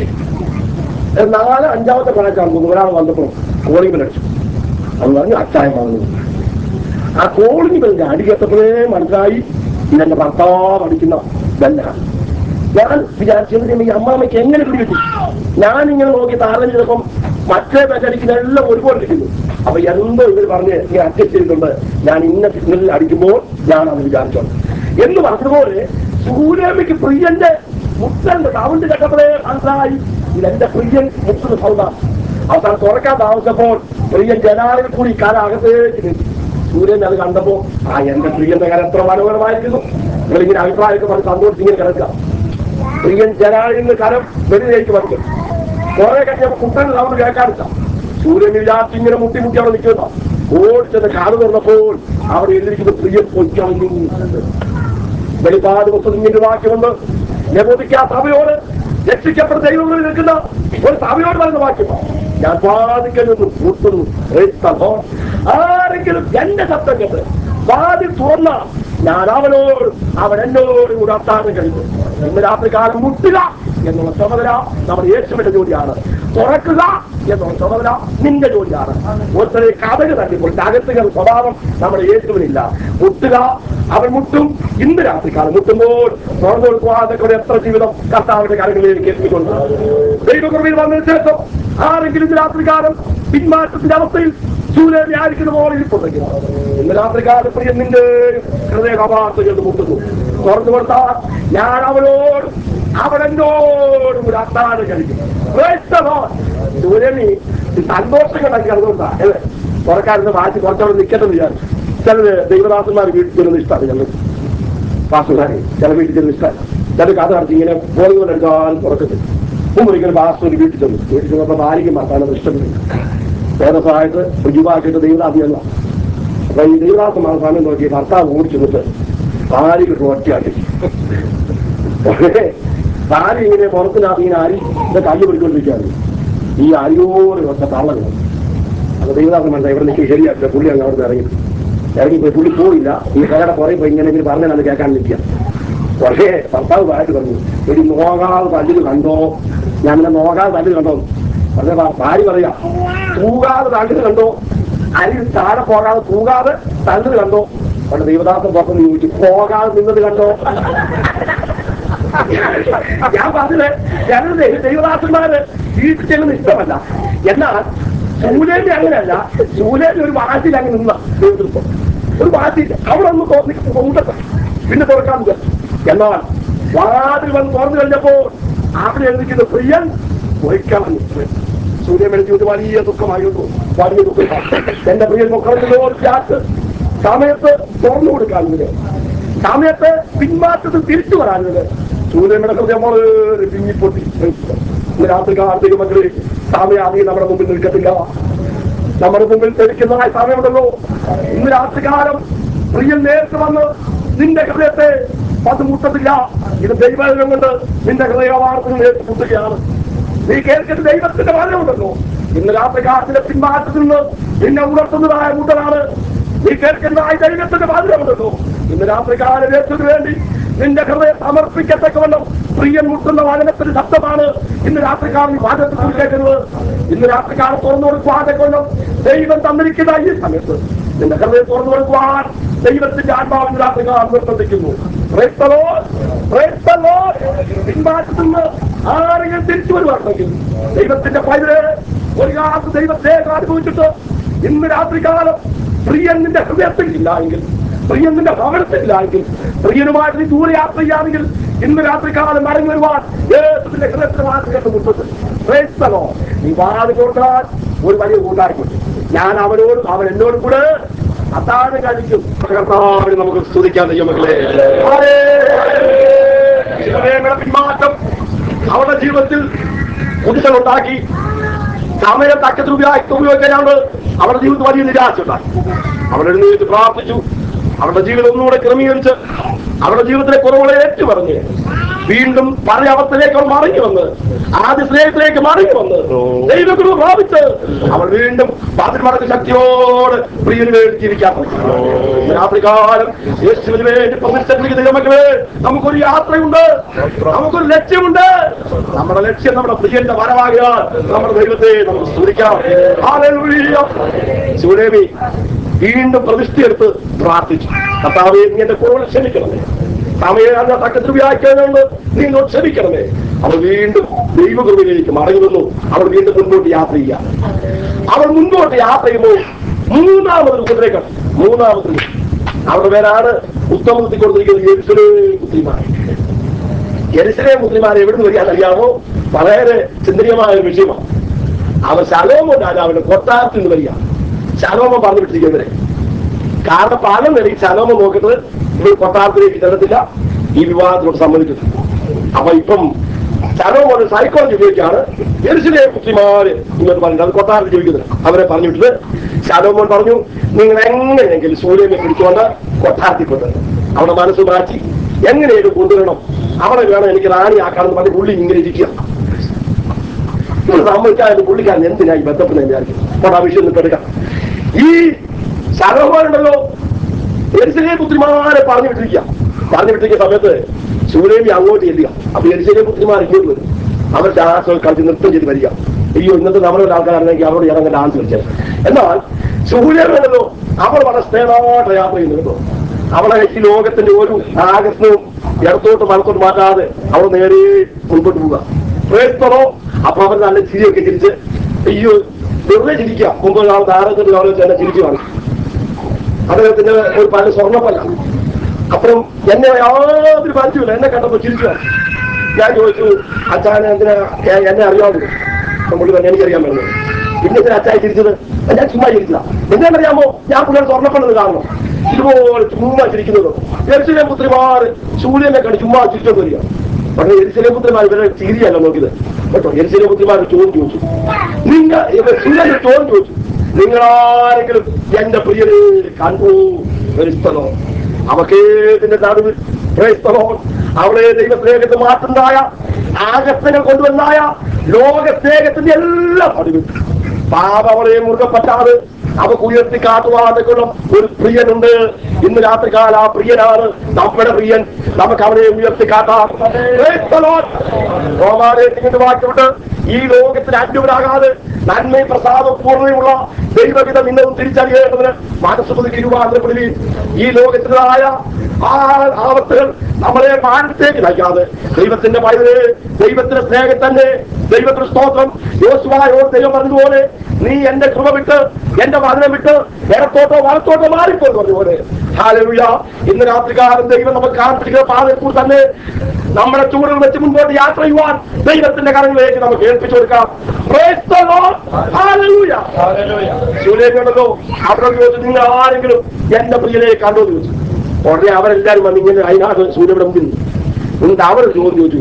B: നാല് അഞ്ചാമത്തെ പ്രായത്താണ് തോന്നുന്നു ഒരാൾ വന്നപ്പോൾ കോളിംഗ് വിളിച്ചു അത് പറഞ്ഞു അച്ചായം വന്നു ആ കോളിംഗ് ബെല്ലിന്റെ അടി കേട്ടപ്പോഴേ മനസ്സിലായി ഇതെന്റെ ഭർത്താവ് അടിക്കുന്ന ബെല്ലാണ് ഞാൻ വിചാരിച്ചത് ഈ അമ്മാമയ്ക്ക് എങ്ങനെ പിടി കിട്ടി ഞാൻ ഇങ്ങനെ നോക്കി താരം ചെയ്തപ്പം മറ്റേ ബെല്ലടിക്കുന്ന എല്ലാം ഒരുപോലെ ഇരിക്കുന്നു അപ്പൊ എന്തോ ഇവർ പറഞ്ഞ് ഇങ്ങനെ അഡ്ജസ്റ്റ് ചെയ്തിട്ടുണ്ട് ഞാൻ ഇന്ന സിഗ്നലിൽ അടിക്കുമ്പോൾ ഞാൻ അത് വിചാരിച്ചോളൂ എന്ന് പറഞ്ഞതുപോലെ സൂര്യാമ്മയ്ക്ക് പ്രിയന്റെ മുട്ടന്റെ സൗണ്ട് കേട്ടപ്പോഴേ മനസ്സിലായി ഇതെന്റെ പ്രിയൻ മുട്ടുന്ന സൗണ്ടാണ് അവസാനം തുറക്കാൻ താമസിച്ചപ്പോൾ പ്രിയൻ ജനാലിൽ കൂടി കാല അകത്തേക്ക് നീട്ടി സൂര്യൻ അത് കണ്ടപ്പോ ആ എന്റെ പ്രിയന്റെ കാലം എത്ര മനോഹരമായിരിക്കുന്നു നിങ്ങളിങ്ങനെ അഭിപ്രായമൊക്കെ പറഞ്ഞ് സന്തോഷിച്ച് ഇങ്ങനെ കിടക്കുക പ്രിയൻ ജനാലിൽ നിന്ന് കരം വെളിയിലേക്ക് വയ്ക്കും കുറെ കഴിഞ്ഞപ്പോ കുട്ടൻ സൗണ്ട് കേൾക്കാറില്ല സൂര്യൻ വിചാരിച്ച് ഇങ്ങനെ മുട്ടി മുട്ടി അവിടെ നിൽക്കുന്ന ഓടിച്ചത് കാട് തുറന്നപ്പോൾ അവിടെ എഴുതിയിരിക്കുന്ന പ്രിയൻ പൊയ്ക്കളഞ്ഞു വെളിപ്പാട് മുസ്ലിമിന്റെ വാക്യമുണ്ട് ലബോധിക്കാ സഭയോട് രക്ഷിക്കപ്പെട്ട ദൈവങ്ങളിൽ നിൽക്കുന്ന ഒരു സഭയോട് പറയുന്ന വാക്യം ഞാൻ വാദിക്കൽ നിന്നും കൂട്ടുന്നു Praise the Lord. ആരെങ്കിലും എന്റെ ശബ്ദം കേട്ട് വാതിൽ തുറന്ന ഞാൻ അവനോട് അവൻ എന്നോടും കൂടെ അത്താഴം കഴിച്ചു ഇന്ന് രാത്രി കാലം മുട്ടുക എന്നുള്ള ചുമതല നമ്മുടെ യേശുവിന്റെ ജോലിയാണ് തുറക്കുക എന്നുള്ള ചുമതല നിന്റെ ജോലിയാണ് ഒരുത്തരെ കഥക് തട്ടിപ്പോൾ അകത്തുകൾ സ്വഭാവം നമ്മുടെ യേശുവിനില്ല മുട്ടുക അവൻ മുട്ടും ഇന്ന് രാത്രിക്കാലം മുട്ടുമ്പോൾ തുറന്നു കൊടുക്കുവാതെ കൂടെ എത്ര ജീവിതം കർത്താവിന്റെ കരങ്ങളിലേക്ക് എത്തിക്കൊണ്ട് ദൈവകുറവിൽ വന്നതിന് ശേഷം ആരെങ്കിലും ഇന്ന് രാത്രികാലം പിന്മാറ്റത്തിന്റെ അവസ്ഥയിൽ സൂര്യനെ ആയിരിക്കുന്ന പോലെ ഇരിപ്പുണ്ടെങ്കിൽ ഇന്ന് രാത്രികാലം പ്രിയ നിന്റെ ഹൃദയ കപാർത്ത് ചെന്ന് മുട്ടുന്നു തുറന്നു കൊടുത്താൽ ഞാൻ അവനോട് അവനെന്നോടും ഒരു അത്താഴം കഴിക്കും സൂര്യനി സന്തോഷം കണ്ടാക്കി അതുകൊണ്ടാ അല്ലേ തുറക്കാരുന്ന് വാശി കുറച്ചവിടെ നിൽക്കട്ടെ എന്ന് വിചാരിച്ചു ചിലത് ദൈവദാസന്മാർ വീട്ടിൽ ചെല്ലുന്ന ഇഷ്ടമാണ് ചിലത് പാസ്റ്റുകാരെ ചില വീട്ടിൽ ചെല്ലുന്ന ഇഷ്ടമല്ല ചില കഥ നടത്തി ഇങ്ങനെ പോയി കൊണ്ട് എടുക്കാൻ തുറക്കത്തില്ല മുമ്പ് ഒരിക്കലും പാസ്റ്റർ ഒരു വീട്ടിൽ ചെന്നു വീട്ടിൽ ചെന്നപ്പോൾ ഭാര്യയ്ക്കും ഭർത്താവിനും ഇഷ്ടമില്ല വേദസഹായത്ത് രുചിവാക്കിയിട്ട് ദൈവദാസിയല്ല അപ്പൊ ഈ ദൈവദാസന്മാർ സമയം നോക്കി ഭർത്താവ് ഓടിച്ചു നിന്നിട്ട് ഭാര്യയ്ക്ക് ഒറ്റയാക്കി ഭാര്യ ഇങ്ങനെ പുറത്തിനകത്ത് ഇങ്ങനെ അരി ഇത് കല്ല് പിടിക്കൊണ്ടിരിക്കുകയാണ് ഈ അരിയോട് ഒറ്റ തള്ളങ്ങൾ അപ്പൊ ദൈവദാസൻ മനസ്സിലായി ഇവിടെ നിൽക്കി ശരിയാക്കില്ല പുള്ളി അങ്ങ് അവിടെ ഇറങ്ങി ഇറങ്ങി പോയി പുള്ളി പോയില്ല ഈ കടയുടെ പുറകെ പോയി ഇങ്ങനെ ഇങ്ങനെ പറഞ്ഞാൽ അത് കേൾക്കാൻ നിൽക്കുക പക്ഷേ ഭർത്താവ് പാട്ട് പറഞ്ഞു ഒരു നോകാതെ തല്ലിൽ കണ്ടോ ഞാൻ ഇങ്ങനെ നോകാതെ തല്ലിൽ കണ്ടോ പറഞ്ഞ ഭാര്യ പറയാ തൂകാതെ തല്ലിൽ കണ്ടോ അരി താഴെ പോകാതെ തൂകാതെ തല്ലിൽ കണ്ടോ അവിടെ ദൈവദാസൻ പുറത്ത് ചോദിച്ചു പോകാതെ നിന്നത് കണ്ടോ ഞാൻ പറഞ്ഞത് ഞാനത് ദൈവദാസന്മാര് വീട്ടിൽ ചെല്ലുന്ന ഇഷ്ടമല്ല എന്നാൽ സൂര്യന്റെ അങ്ങനെയല്ല സൂര്യന്റെ ഒരു വാശിയിൽ അങ്ങ് നിന്ന നേതൃത്വം ഒരു വാശിയിൽ അവിടെ ഒന്ന് തോന്നി കൊണ്ടത്തെ പിന്നെ തുറക്കാൻ വിചാരിച്ചു എന്നാൽ വാതിൽ വന്ന് തുറന്നു കഴിഞ്ഞപ്പോൾ അവിടെ എഴുതിക്കുന്ന പ്രിയൻ പൊയ്ക്കളഞ്ഞു സൂര്യൻ ജീവിതം വലിയ ദുഃഖമായിരുന്നു വലിയ ദുഃഖം എന്റെ പ്രിയൻ മക്കളോ ചാറ്റ് സമയത്ത് തുറന്നു കൊടുക്കാനുള്ളത് സമയത്ത് പിന്മാറ്റത്തിൽ തിരിച്ചു വരാനുള്ളത് സൂര്യയുടെ ഹൃദയം വളരെ പിങ്ങിപ്പൊട്ടി ഇന്ന് രാത്രി കാർത്തിക മക്കളെ സമയാധികം നമ്മുടെ മുമ്പിൽ നിൽക്കത്തില്ല നമ്മുടെ മുമ്പിൽ തെളിക്കുന്നതായ സമയമുണ്ടല്ലോ ഇന്ന് രാത്രികാലം പ്രിയൻ നേരത്തെ വന്ന് നിന്റെ ഹൃദയത്തെ അത് മുട്ടത്തില്ല ഇത് ദൈവം കൊണ്ട് നിന്റെ ഹൃദയവാർത്തകൾ നേരിട്ട് മുട്ടുകയാണ് നീ കേൾക്കുന്ന ദൈവത്തിന്റെ വചനമുണ്ടല്ലോ ഇന്ന് രാത്രികാലത്തിലെ പിന്മാറ്റത്തിൽ നിന്ന് നിന്നെ ഉണർത്തുന്നതായ മുട്ടലാണ് നീ കേൾക്കുന്ന ആ ദൈവത്തിന്റെ വചനമുണ്ടല്ലോ ഇന്ന് രാത്രികാലം യേശുവിന് വേണ്ടി നിന്റെ ഹൃദയം സമർപ്പിക്കത്തക്കവണ്ണം പ്രിയൻ മുട്ടുന്ന വചനത്തിന്റെ ശബ്ദമാണ് ഇന്ന് രാത്രികാലം വാദത്തിൽ കൂടി കേൾക്കുന്നത് ഇന്ന് രാത്രികാലം തുറന്നു കൊടുക്കുവാൻ ദൈവം തന്നിരിക്കുന്ന ഈ സമയത്ത് നിന്റെ ഹൃദയം തുറന്നു കൊടുക്കുവാൻ ദൈവത്തിന്റെ ആത്മാവിന്റെ രാത്രികാലം നിർബന്ധിക്കുന്നു Praise the Lord. Praise the Lord. പിന്മാറ്റത്തിൽ നിന്ന് ആരെങ്കിലും തിരിച്ചു വരുവാണെങ്കിൽ ദൈവത്തിന്റെ പൈതല് ഒരു കാലത്ത് ദൈവത്തെ അനുഭവിച്ചിട്ട് ഇന്ന് രാത്രികാലം പ്രിയൻ നിന്റെ ഹൃദയത്തിൽ ഇല്ല എങ്കിൽ പ്രിയന്റെ ഭവനത്തിലാണെങ്കിൽ പ്രിയനുമായിട്ട് നീ ദൂരെ യാത്ര ചെയ്യാമെങ്കിൽ ഇന്ന് രാത്രികാലം മടങ്ങി വരുവാൻ യേശുവിന്റെ ഹൃദയത്തിന് വാക്കുകളുടെ മുൻപത്ത് Praise the Lord. നീ വാത് കൊടുത്താൽ ഒരു വലിയ കൂട്ടായിരിക്കും ഞാൻ അവനോടും അവൻ എന്നോടും കൂടെ അത്താഴം കഴിക്കും കർത്താവിനെ നമുക്ക് സ്തുതിക്കാൻ ദൈവമക്കളെ ഹല്ലേലൂയ. പിന്മാറ്റം അവരുടെ ജീവിതത്തിൽ കുതികളുണ്ടാക്കി സമയം തക്കത്തിൽ ഉപയോഗിച്ച് ഉപയോഗിക്കാനാണ് അവരുടെ ജീവിതത്തിൽ വലിയ നിരാശ ഉണ്ടായി അവരെഴുന്നേറ്റ് പ്രാർത്ഥിച്ചു അവരുടെ ജീവിതം ഒന്നുകൂടെ ക്രമീകരിച്ച് അവരുടെ ജീവിതത്തിലെ കുറവുകളെ ഏറ്റു പറഞ്ഞ് വീണ്ടും പഴയ അവസ്ഥയിലേക്ക് അവർ മടങ്ങി വന്ന് ആദ്യ സ്നേഹത്തിലേക്ക് മടങ്ങി വന്ന് ദൈവഗുരു പ്രാപിച്ച് അവർ വീണ്ടും പാതിൽ മടക്ക് ശക്തിയോട് പ്രിയന് വേണ്ടി ജീവിക്കാൻ തുടങ്ങി. രാത്രികാലം യേശുവിന് വേണ്ടി പ്രതിഷ്ഠിക്കുന്ന ദൈവമക്കളെ നമുക്കൊരു യാത്രയുണ്ട് നമുക്കൊരു ലക്ഷ്യമുണ്ട് നമ്മുടെ ലക്ഷ്യം നമ്മുടെ പ്രിയന്റെ വരവാകിയാൽ നമ്മുടെ ദൈവത്തെ നമുക്ക് സ്തുതിക്കാം ഹല്ലേലൂയ. ശിവദേവി വീണ്ടും പ്രതിഷ്ഠയെടുത്ത് പ്രാർത്ഥിച്ചു കർത്താവെ നീ എന്റെ കുറവുകൾ ക്ഷമിക്കണമേ സമയം തക്കത്തിൽ വ്യാഖ്യാനമുണ്ട് നീ എന്നോട് ക്ഷമിക്കണമേ അവർ വീണ്ടും ദൈവകൃപയിലേക്ക് മടങ്ങി വന്നു അവർ വീണ്ടും മുൻപോട്ട് യാത്ര ചെയ്യാം അവർ മുൻപോട്ട് യാത്ര ചെയ്യുമ്പോൾ മൂന്നാമതൊരു കുതിരെ കണ്ടു മൂന്നാമത് അവരുടെ പേരാണ് ഉത്തമത്തിൽ കൊടുത്തിരിക്കുന്നത് യെരുസലേം പുത്രിമാർ യെരുസലേം പുത്രിമാരെ എവിടെ നിന്ന് വരികയാണെന്ന് അറിയാമോ വളരെ ചിന്തനീയമായ ഒരു വിഷയമാണ് അവർ ശലോമോ രാജാവിന്റെ കൊട്ടാരത്തിൽ നിന്ന് വരിക ശലോമോ പറഞ്ഞു വിട്ടിരിക്കുന്നവരെ കാരണം പല നിലയിൽ ശലോമോ നോക്കിയിട്ട് ഇവർ കൊട്ടാരത്തിലേക്ക് ചെല്ലത്തില്ല ഈ വിവാഹത്തിനോട് സമ്മതിക്കുന്നു അപ്പൊ ഇപ്പം ശലോമോന് സൈക്കോളജി ഉപയോഗിച്ചാണ് യെരുസലേം പുത്രിമാര് ഇങ്ങോട്ട് പറഞ്ഞിട്ട് അത് കൊട്ടാരത്തിൽ ജീവിക്കുന്നത് അവരെ പറഞ്ഞു വിട്ടത് ശലോമോൻ പറഞ്ഞു നിങ്ങൾ എങ്ങനെയെങ്കിലും സൂര്യനെ പിടിച്ചുകൊണ്ട് കൊട്ടാരത്തിൽ കൊണ്ടുവരണം അവിടെ മനസ്സ് മാറ്റി എങ്ങനെയും കൊണ്ടുവരണം അവിടെ വേണം എനിക്ക് റാണിയാക്കാണെന്ന് പറഞ്ഞ് പുള്ളി ഇങ്ങനെ ഇരിക്കുക ഇത് സമ്മതിക്കാതെ പുള്ളിക്കാരൻ എന്തിനായി ബന്ധപ്പെടുന്ന വിചാരിക്കും അപ്പോൾ ആ വിഷയം ഒന്ന് എടുക്കാം ഈ ശലോമോനുണ്ടല്ലോ എരിശിലെ പുത്രിമാരെ പറഞ്ഞു വിട്ടിരിക്കുക പറഞ്ഞു വിട്ടിരിക്കുന്ന സമയത്ത് സൂര്യബി അങ്ങോട്ട് ചെല്ലുക അപ്പൊ എരിശിലെ പുത്രിമാർ ഇങ്ങോട്ട് വരും അവർ ഡാൻസ് കളിച്ച് നൃത്തം ചെയ്ത് വരിക അയ്യോ ഇന്നത്തെ നമ്മുടെ ആൾക്കാരാണെങ്കിൽ അവരോട് ഇറങ്ങി ഡാൻസ് കളിച്ചത് എന്നാൽ സൂര്യനുണ്ടല്ലോ അവൾ വളരെ സ്നേഹമായിട്ട് യാത്ര ചെയ്യുന്നു കേട്ടോ അവളെ ഈ ലോകത്തിന്റെ ഒരു ആകർഷണവും ഇടത്തോട്ട് വലത്തോട്ട് മാറ്റാതെ അവൾ നേരെ മുൻപോട്ട് പോവുക പ്രേസ്തറോ അപ്പൊ അവർ നല്ല ചിരിയൊക്കെ ചിരിച്ച് അയ്യോ വെറുതെ ചിരിക്കുക മുമ്പ് നാൾ താരത്തിന്റെ കാലം വെച്ച് എന്നെ ചിരിച്ചു കാണിച്ചു അദ്ദേഹത്തിന്റെ ഒരു പല സ്വർണ്ണപ്പല്ല അപ്പുറം എന്നെ യാതൊരു പരിചയമില്ല എന്നെ കണ്ടപ്പോ ചിരിച്ചു കാണിച്ചു. ഞാൻ ചോദിച്ചു അച്ഛനെ എന്തിനാ എ- എന്നെ അറിയാമോ പുള്ളി പറഞ്ഞു എനിക്കറിയാൻ പറ്റുന്നത് പിന്നെ എന്തിനാ അച്ഛായി ചിരിച്ചത് ഞാൻ ചുമ്മാ ചിരിച്ചതാ എന്താണെന്നറിയാമോ ഞാൻ പുള്ളിയുടെ സ്വർണ്ണപ്പള്ളത് കാണണം ഇതുപോലെ ചുമ്മാ ചിരിക്കുന്നത് എരിശിലെ പുത്രിമാർ സൂര്യനെ കണ്ട് ചുമ്മാ ചിരിച്ചോണ്ട് വരിക പക്ഷേ എരിശിലെ പുത്രിമാർ ഇവരെ ചിരിയല്ല നോക്കിയത് കേട്ടോ എരിശിലെ പുത്രിമാർ ചോദ്യം ചോദിച്ചു നിങ്ങൾ ഇവർ സൂര്യൻ ചോദ്യം ചോദിച്ചു നിങ്ങൾ ആരെങ്കിലും എന്റെ പ്രിയനെ കണ്ടു ക്രൈസ്തലോ അവക്കേതിന്റെ നടുവിൽ ക്രൈസ്തലോ അവളെ ദൈവസ്നേഹത്തെ മാറ്റുണ്ടായ ആകർഷങ്ങൾ കൊണ്ടുവന്നായ ലോക സ്നേഹത്തിന്റെ എല്ലാം നടുവിൽ പാപ അവളെ മുറുകെ പറ്റാതെ അവക്ക് ഉയർത്തി കാട്ടുവാനുള്ള ഒരു പ്രിയനുണ്ട് ഇന്ന് രാത്രികാല ആ പ്രിയനാണ് നമ്മുടെ പ്രിയൻ നമുക്ക് അവനെ ഉയർത്തി കാട്ടാം Praise the Lord. റോമാലേഖനത്തിന്റെ വാക്യമുണ്ട് ഈ ലോകത്തിന് അന്യവരാകാതെ നന്മയും പ്രസാദവും പൂർണ്ണതയുള്ള ദൈവവിധം ഇന്നവും തിരിച്ചറിയേണ്ടതിന് മനസ്സുപതി രൂപാന്തരപ്പെടുകയും ഈ ലോകത്തിലായ ആ ആപത്തുകൾ നമ്മളെ മാനത്തേക്ക് നയിക്കാതെ ദൈവത്തിന്റെ പൈതല് ദൈവത്തിന്റെ സ്നേഹം തന്നെ ദൈവത്തിന് സ്തോത്രം യോസുവായോട് ദൈവം പറഞ്ഞതുപോലെ നീ എന്റെ കൃപ വിട്ട് എന്റെ വചനം വിട്ട് ഇടത്തോട്ടോ വലത്തോട്ടോ മാറിപ്പോന്ന് പറഞ്ഞതുപോലെ ഹാലലുയ ഇന്ന് രാത്രികാലം ദൈവം നമുക്ക് കാണിച്ചിരിക്കുന്ന പാതയിൽ കൂടി തന്നെ നമ്മുടെ ചൂടുകൾ വെച്ച് മുൻപോട്ട് യാത്ര ചെയ്യുവാൻ ദൈവത്തിന്റെ കരങ്ങളിലേക്ക് നമുക്ക് ഏൽപ്പിച്ചു കൊടുക്കാം Praise the Lord. Hallelujah. ശിവലേഖുണ്ടല്ലോ അവരോട് ചോദിച്ചു നിങ്ങൾ ആരെങ്കിലും എന്റെ പ്രിയനെ കണ്ടോ എന്ന് ചോദിച്ചു ഉടനെ അവരെല്ലാരും വന്ന് ഇങ്ങനെ അതിനകത്ത് സൂര്യയുടെ മുമ്പിൽ നിന്നു. എന്നിട്ട് അവർ ചോദ്യം ചോദിച്ചു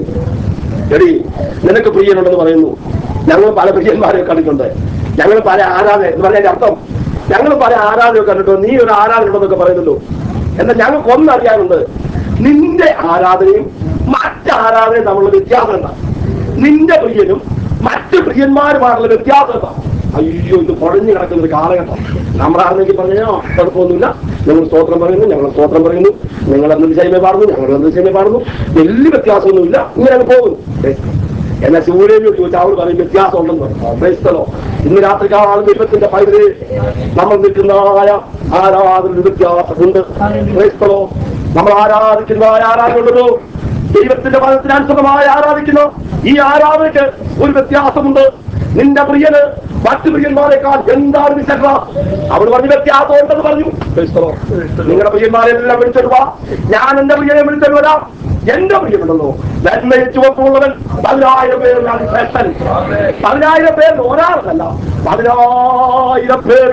B: എടി നിനക്ക് പ്രിയനുണ്ടെന്ന് പറയുന്നു ഞങ്ങൾ പല പ്രിയന്മാരെ കണ്ടിട്ടുണ്ട് ഞങ്ങൾ പല ആരാധന എന്ന് പറഞ്ഞതിന്റെ അർത്ഥം ഞങ്ങൾ പല ആരാധന കണ്ടിട്ടോ നീ ഒരു ആരാധന ഉണ്ടെന്നൊക്കെ പറയുന്നല്ലോ എന്നാൽ ഞങ്ങൾക്ക് ഒന്നറിയാനുണ്ട് നിന്റെ ആരാധനയും മറ്റ് ആരാധനയും തമ്മിലുള്ള വ്യത്യാസം എന്താ നിന്റെ പ്രിയനും മറ്റ് പ്രിയന്മാരുമായിട്ടുള്ള വ്യത്യാസം എന്താ അയ്യോ ഇത് പൊഴഞ്ഞു കിടക്കുന്ന ഒരു കാലഘട്ടം നമ്മളാണെന്നെങ്കിൽ പറഞ്ഞാൽ കുഴപ്പമൊന്നുമില്ല ഞങ്ങൾ സ്തോത്രം പറയുന്നു ഞങ്ങൾ സ്തോത്രം പറയുന്നു നിങ്ങൾ എന്ത് ചെയ്യുമേ പാടുന്നു ഞങ്ങൾ എന്ത് ചെയ്യുമേ പാടുന്നു വലിയ വ്യത്യാസമൊന്നുമില്ല ഇങ്ങനെ അങ്ങ് പോകുന്നു എന്നാൽ സൂര്യനോട് ചോദിച്ചാൽ അവൾ പറയും വ്യത്യാസം ഉണ്ടെന്ന് പറയും ക്രൈസ്തലോ ഇന്ന് രാത്രികാലം ദൈവത്തിന്റെ പൈതല് നമ്മൾ നിൽക്കുന്നതായ ആരാധന വ്യത്യാസമുണ്ട് ക്രൈസ്തലോ നമ്മൾ ആരാധിക്കുന്നതായ ആരാധനയുണ്ടല്ലോ ദൈവത്തിന്റെ പദത്തിനനുസൃതമായി ആരാധിക്കുന്നു ഈ ആരാധനയ്ക്ക് ഒരു വ്യത്യാസമുണ്ട് നിന്റെ പ്രിയന് മറ്റു പ്രിയന്മാരെക്കാൾ എന്താണ് വിശേഷ അവൾ പറഞ്ഞു വ്യത്യാസം ഉണ്ടെന്ന് പറഞ്ഞു Praise the Lord. നിങ്ങളുടെ പ്രിയന്മാരെല്ലാം വിളിച്ചിട്ട് വാ ഞാൻ എന്റെ പ്രിയനെ വിളിച്ചിട്ട് വരാം എന്റെ പ്രിയമുണ്ടല്ലോ നന്മയിൽ ചുവപ്പുള്ളവൻ പതിനായിരം പേരിലാണ് ശ്രേഷ്ഠൻ പതിനായിരം പേരിൽ ഒരാളല്ല പതിനായിരം പേർ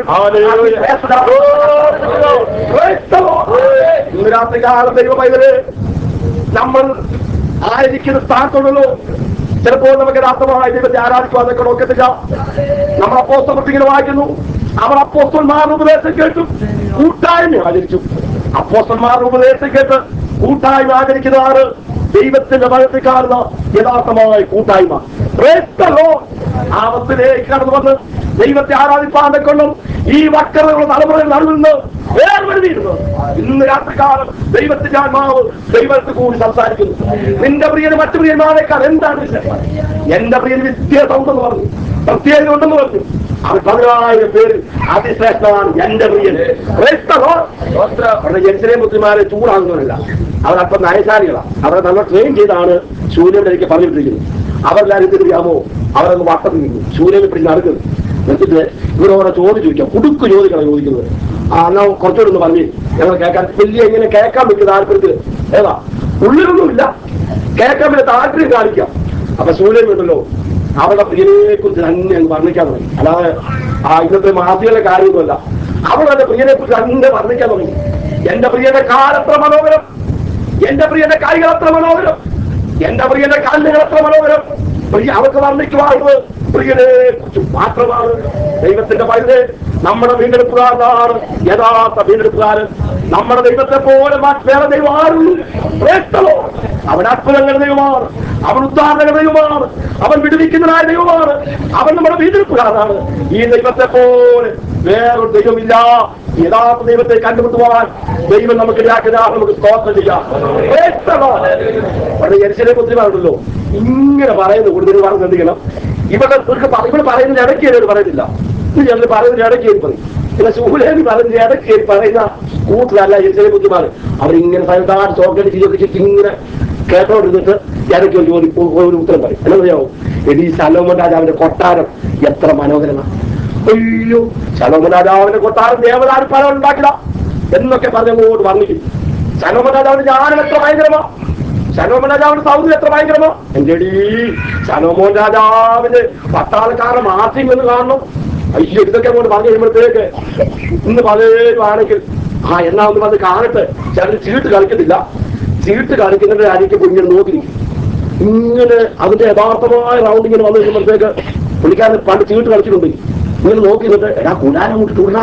B: ഇന്ന് രാത്രി കാലം ദൈവ പൈതല് നമ്മൾ ആയിരിക്കുന്ന സ്ഥാനത്തുള്ളൂ ചിലപ്പോൾ നമുക്ക് യഥാർത്ഥമായി ദൈവത്തെ ആരാധിക്കുവാൻ നിൽക്കാൻ ഒക്കത്തില്ല നമ്മൾ അപ്പോസ്തലത്തിൽ ഇങ്ങനെ വായിക്കുന്നു അവർ അപ്പോസ്തന്മാരുടെ ഉപദേശം കേട്ടു കൂട്ടായ്മ ആചരിച്ചു അപ്പോസ്തന്മാരുടെ ഉപദേശം കേട്ട് കൂട്ടായ്മ ആചരിക്കുന്നതാണ് ദൈവത്തിന്റെ ഭയത്തിൽ കാണുന്ന യഥാർത്ഥമായ കൂട്ടായ്മ Praise the Lord. ആ അവസ്ഥയിലേക്ക് കടന്നു വന്ന് ദൈവത്തെ ആരാധിപ്പാൻ കൊണ്ടും ഈ വക്കറുള്ള തലമുറയിൽ നടുവിൽ നിന്ന് വേർപെടുത്തിയിരുന്നു ഇന്ന് രാത്രികാലം ദൈവത്തിന്റെ ആത്മാവ് ദൈവത്തിൽ കൂടി സംസാരിക്കുന്നു നിന്റെ പ്രിയന് മറ്റു പ്രിയന്മാരെക്കാൾ എന്താണ് വിശേഷം എന്റെ പ്രിയന് വ്യത്യാസം ഉണ്ടെന്ന് പറഞ്ഞു പ്രത്യേകത ഉണ്ടെന്ന് പറഞ്ഞു അവർ പതിനായിരം പേര് അതിശ്രേഷ്ഠമാണ് എന്റെ പ്രിയന് Praise the Lord. അവരുടെ ജനിച്ചനെ ബുദ്ധിമാരെ ചൂടാകുന്നവരല്ല അവരല്പം നയശാലികളാണ് അവരെ നല്ല ട്രെയിൻ ചെയ്താണ് സൂര്യനിലേക്ക് പറഞ്ഞിട്ടിരിക്കുന്നത് അവരെല്ലാരും തിരിയാമോ അവരൊന്ന് വട്ടം നിൽക്കുന്നു സൂര്യനെ പിടിച്ച് നടക്കുന്നു എന്നിട്ട് ഇവരോടെ ചോദ്യം ചോദിക്കാം കുടുക്ക് ചോദിക്കണം ചോദിക്കുന്നത് ആ എന്നാ കുറച്ചുകൂടെ ഒന്ന് പറഞ്ഞു ഞങ്ങൾ കേൾക്കാൻ വലിയ ഇങ്ങനെ കേൾക്കാൻ പറ്റിയ താല്പര്യത്തിൽ ഏതാ ഉള്ളിലൊന്നുമില്ല കേൾക്കാൻ പറ്റിയ താല്പര്യം കാണിക്കാം അപ്പൊ സൂര്യൻ ഉണ്ടല്ലോ അവളുടെ പ്രിയനെ കുറിച്ച് തന്നെ അങ്ങ് വർണ്ണിക്കാൻ തുടങ്ങി അല്ലാതെ ആ ഇന്നത്തെ മാസികയുടെ കാര്യമൊന്നുമല്ല അവളുടെ പ്രിയനെ കുറിച്ച് തന്നെ വർണ്ണിക്കാൻ തുടങ്ങി എന്റെ പ്രിയന്റെ കാലത്ര മനോഹരം എന്റെ പ്രിയന്റെ കാലികൾ അത്ര മനോഹരം എന്റെ പ്രിയന്റെ കാലുകൾ അത്ര മനോഹരം പ്രിയ അവർക്ക് വർണ്ണിക്കുവാനുള്ളത് പ്രിയനെ കുറിച്ച് മാത്രമാണ് ദൈവത്തിന്റെ പൈതൽ നമ്മുടെ വീണ്ടെടുപ്പുകാരനാണ് യഥാർത്ഥ വീണ്ടെടുപ്പുകാരൻ നമ്മുടെ ദൈവത്തെ പോലെ മറ്റ് വേറെ ദൈവം ആരുള്ളൂ Praise the Lord. അവൻ അത്ഭുതങ്ങളുടെ ദൈവമാണ് അവൻ ഉദ്ധാരണങ്ങളുടെ ദൈവമാണ് അവൻ വിടുവിക്കുന്നതായ ദൈവമാണ് അവൻ നമ്മുടെ വീണ്ടെടുപ്പുകാരനാണ് ഈ ദൈവത്തെ പോലെ വേറൊരു ദൈവമില്ല യഥാർത്ഥ ദൈവത്തെ കണ്ടുമുട്ടുവാൻ ദൈവം നമുക്ക് ഇടാക്കുന്ന നമുക്ക് സ്തോത്രം ചെയ്യാം Praise the Lord. അവിടെ യരിശിലെ പുത്രിമാരുണ്ടല്ലോ ഇങ്ങനെ പറയുന്നു കൂടുതൽ പറഞ്ഞു ശ്രദ്ധിക്കണം ഇവിടെ ഇവർക്ക് പ- ഇവിടെ പറയുന്നതിന് ഇടയ്ക്ക് കയറി പറയുന്നില്ല ഇത് ഞങ്ങൾ പറയുന്നതിന് ഇടയ്ക്ക് കയറി പറയും പിന്നെ സൂലേന്ന് പറയുന്നതിന് ഇടയ്ക്ക് കയറി പറയുന്ന കൂട്ടിലല്ല യരിശിലെ പുത്രിമാർ അവരിങ്ങനെ സൈതാട് ചോക്കറ്റ് ചെയ്തൊക്കെ ഇങ്ങനെ കേട്ടോണ്ടിരുന്നിട്ട് ഇടയ്ക്ക് ഒരു ജോലി ഒരു ഉത്തരം പറയും എന്നറിയാവോ എടി സലോമൻ രാജാവിന്റെ കൊട്ടാരം എത്ര മനോഹരമാണ് അയ്യോ ശലോമൻ രാജാവിന്റെ കൊട്ടാരം ദേവതാര് പല ഉണ്ടാക്കില്ല എന്നൊക്കെ പറഞ്ഞങ്ങോട്ട് വർണ്ണിക്കും ശലോമൻ രാജാവിന്റെ ജ്ഞാനം എത്ര ഭയങ്കരമാ ശലോമൻ രാജാവിന്റെ സൗന്ദര്യം എത്ര ഭയങ്കരമാ എന്റെ അടി ശലോമോൻ രാജാവിന്റെ പട്ടാളക്കാരൻ മാസിംഗ് എന്ന് കാണണം അയ്യോ ഇതൊക്കെ അങ്ങോട്ട് പറഞ്ഞു കഴിയുമ്പോഴത്തേക്ക് ഇന്ന് പലരും ആണെങ്കിൽ ആ എന്നാ ഒന്ന് വന്ന് കാണട്ടെ ചിലർ ചീട്ട് കളിക്കത്തില്ല ചീട്ട് കളിക്കുന്നതിന്റെ ആയിരിക്കും ഇങ്ങനെ നോക്കി ഇങ്ങനെ അതിന്റെ യഥാർത്ഥമായ റൗണ്ട് ഇങ്ങനെ വന്നു കഴിയുമ്പോഴത്തേക്ക് പുള്ളിക്കാരൻ പണ്ട് ചീട്ട് കളിച്ചിട്ടുണ്ട് ഇങ്ങനെ നോക്കി നിന്നിട്ട് എടാ കൂടാനം അങ്ങോട്ട് തുടരാ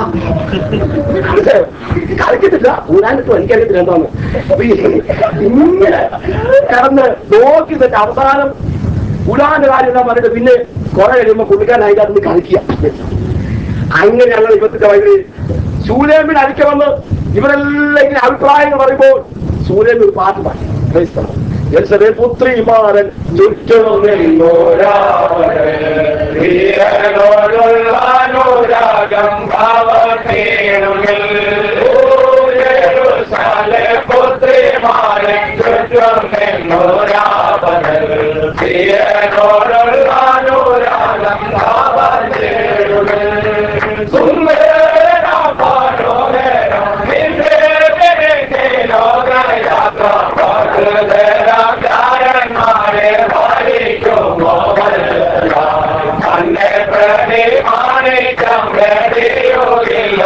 B: കളിക്കത്തില്ല കൂടാനിട്ട് എനിക്കറിയത്തില്ല എന്താന്ന് അപ്പൊ ഈ ഇങ്ങനെ കിടന്ന് നോക്കി നിന്നിട്ട് അവസാനം കൂടാന്റെ കാര്യം എന്താ പറഞ്ഞിട്ട് പിന്നെ കുറെ കഴിയുമ്പോ പുള്ളിക്കാരൻ അതിന്റെ അതിന് കളിക്കുക അങ്ങനെ ഞങ്ങൾ ഇപ്പത്തിന്റെ വൈകി സൂര്യമീൻ അടിക്ക വന്ന് ഇവരെല്ലാം ഇങ്ങനെ അഭിപ്രായങ്ങൾ പറയുമ്പോൾ സൂര്യൻ ഒരു പാട്ട് പാടി Praise the Lord. എലിസബേ പുത്രിമാരൻ ചുറ്റും
C: ീരനോടുള്ളാനുരാഗം ഭാവീണുമിൽ പുത്രിമാരെ ചുറ്റും നിന്നോരാപനൽ ീരനോടുള്ളാനുരാഗം ഭാവീണുമിൽ സുന്ദരമാനോഹരം നിന്റെ ലോകയാത്ര കാരന്മാരെ ഭരിക്കുമോ തന്നെ പ്രതി മാണിക്കം വേദിയോയില്ല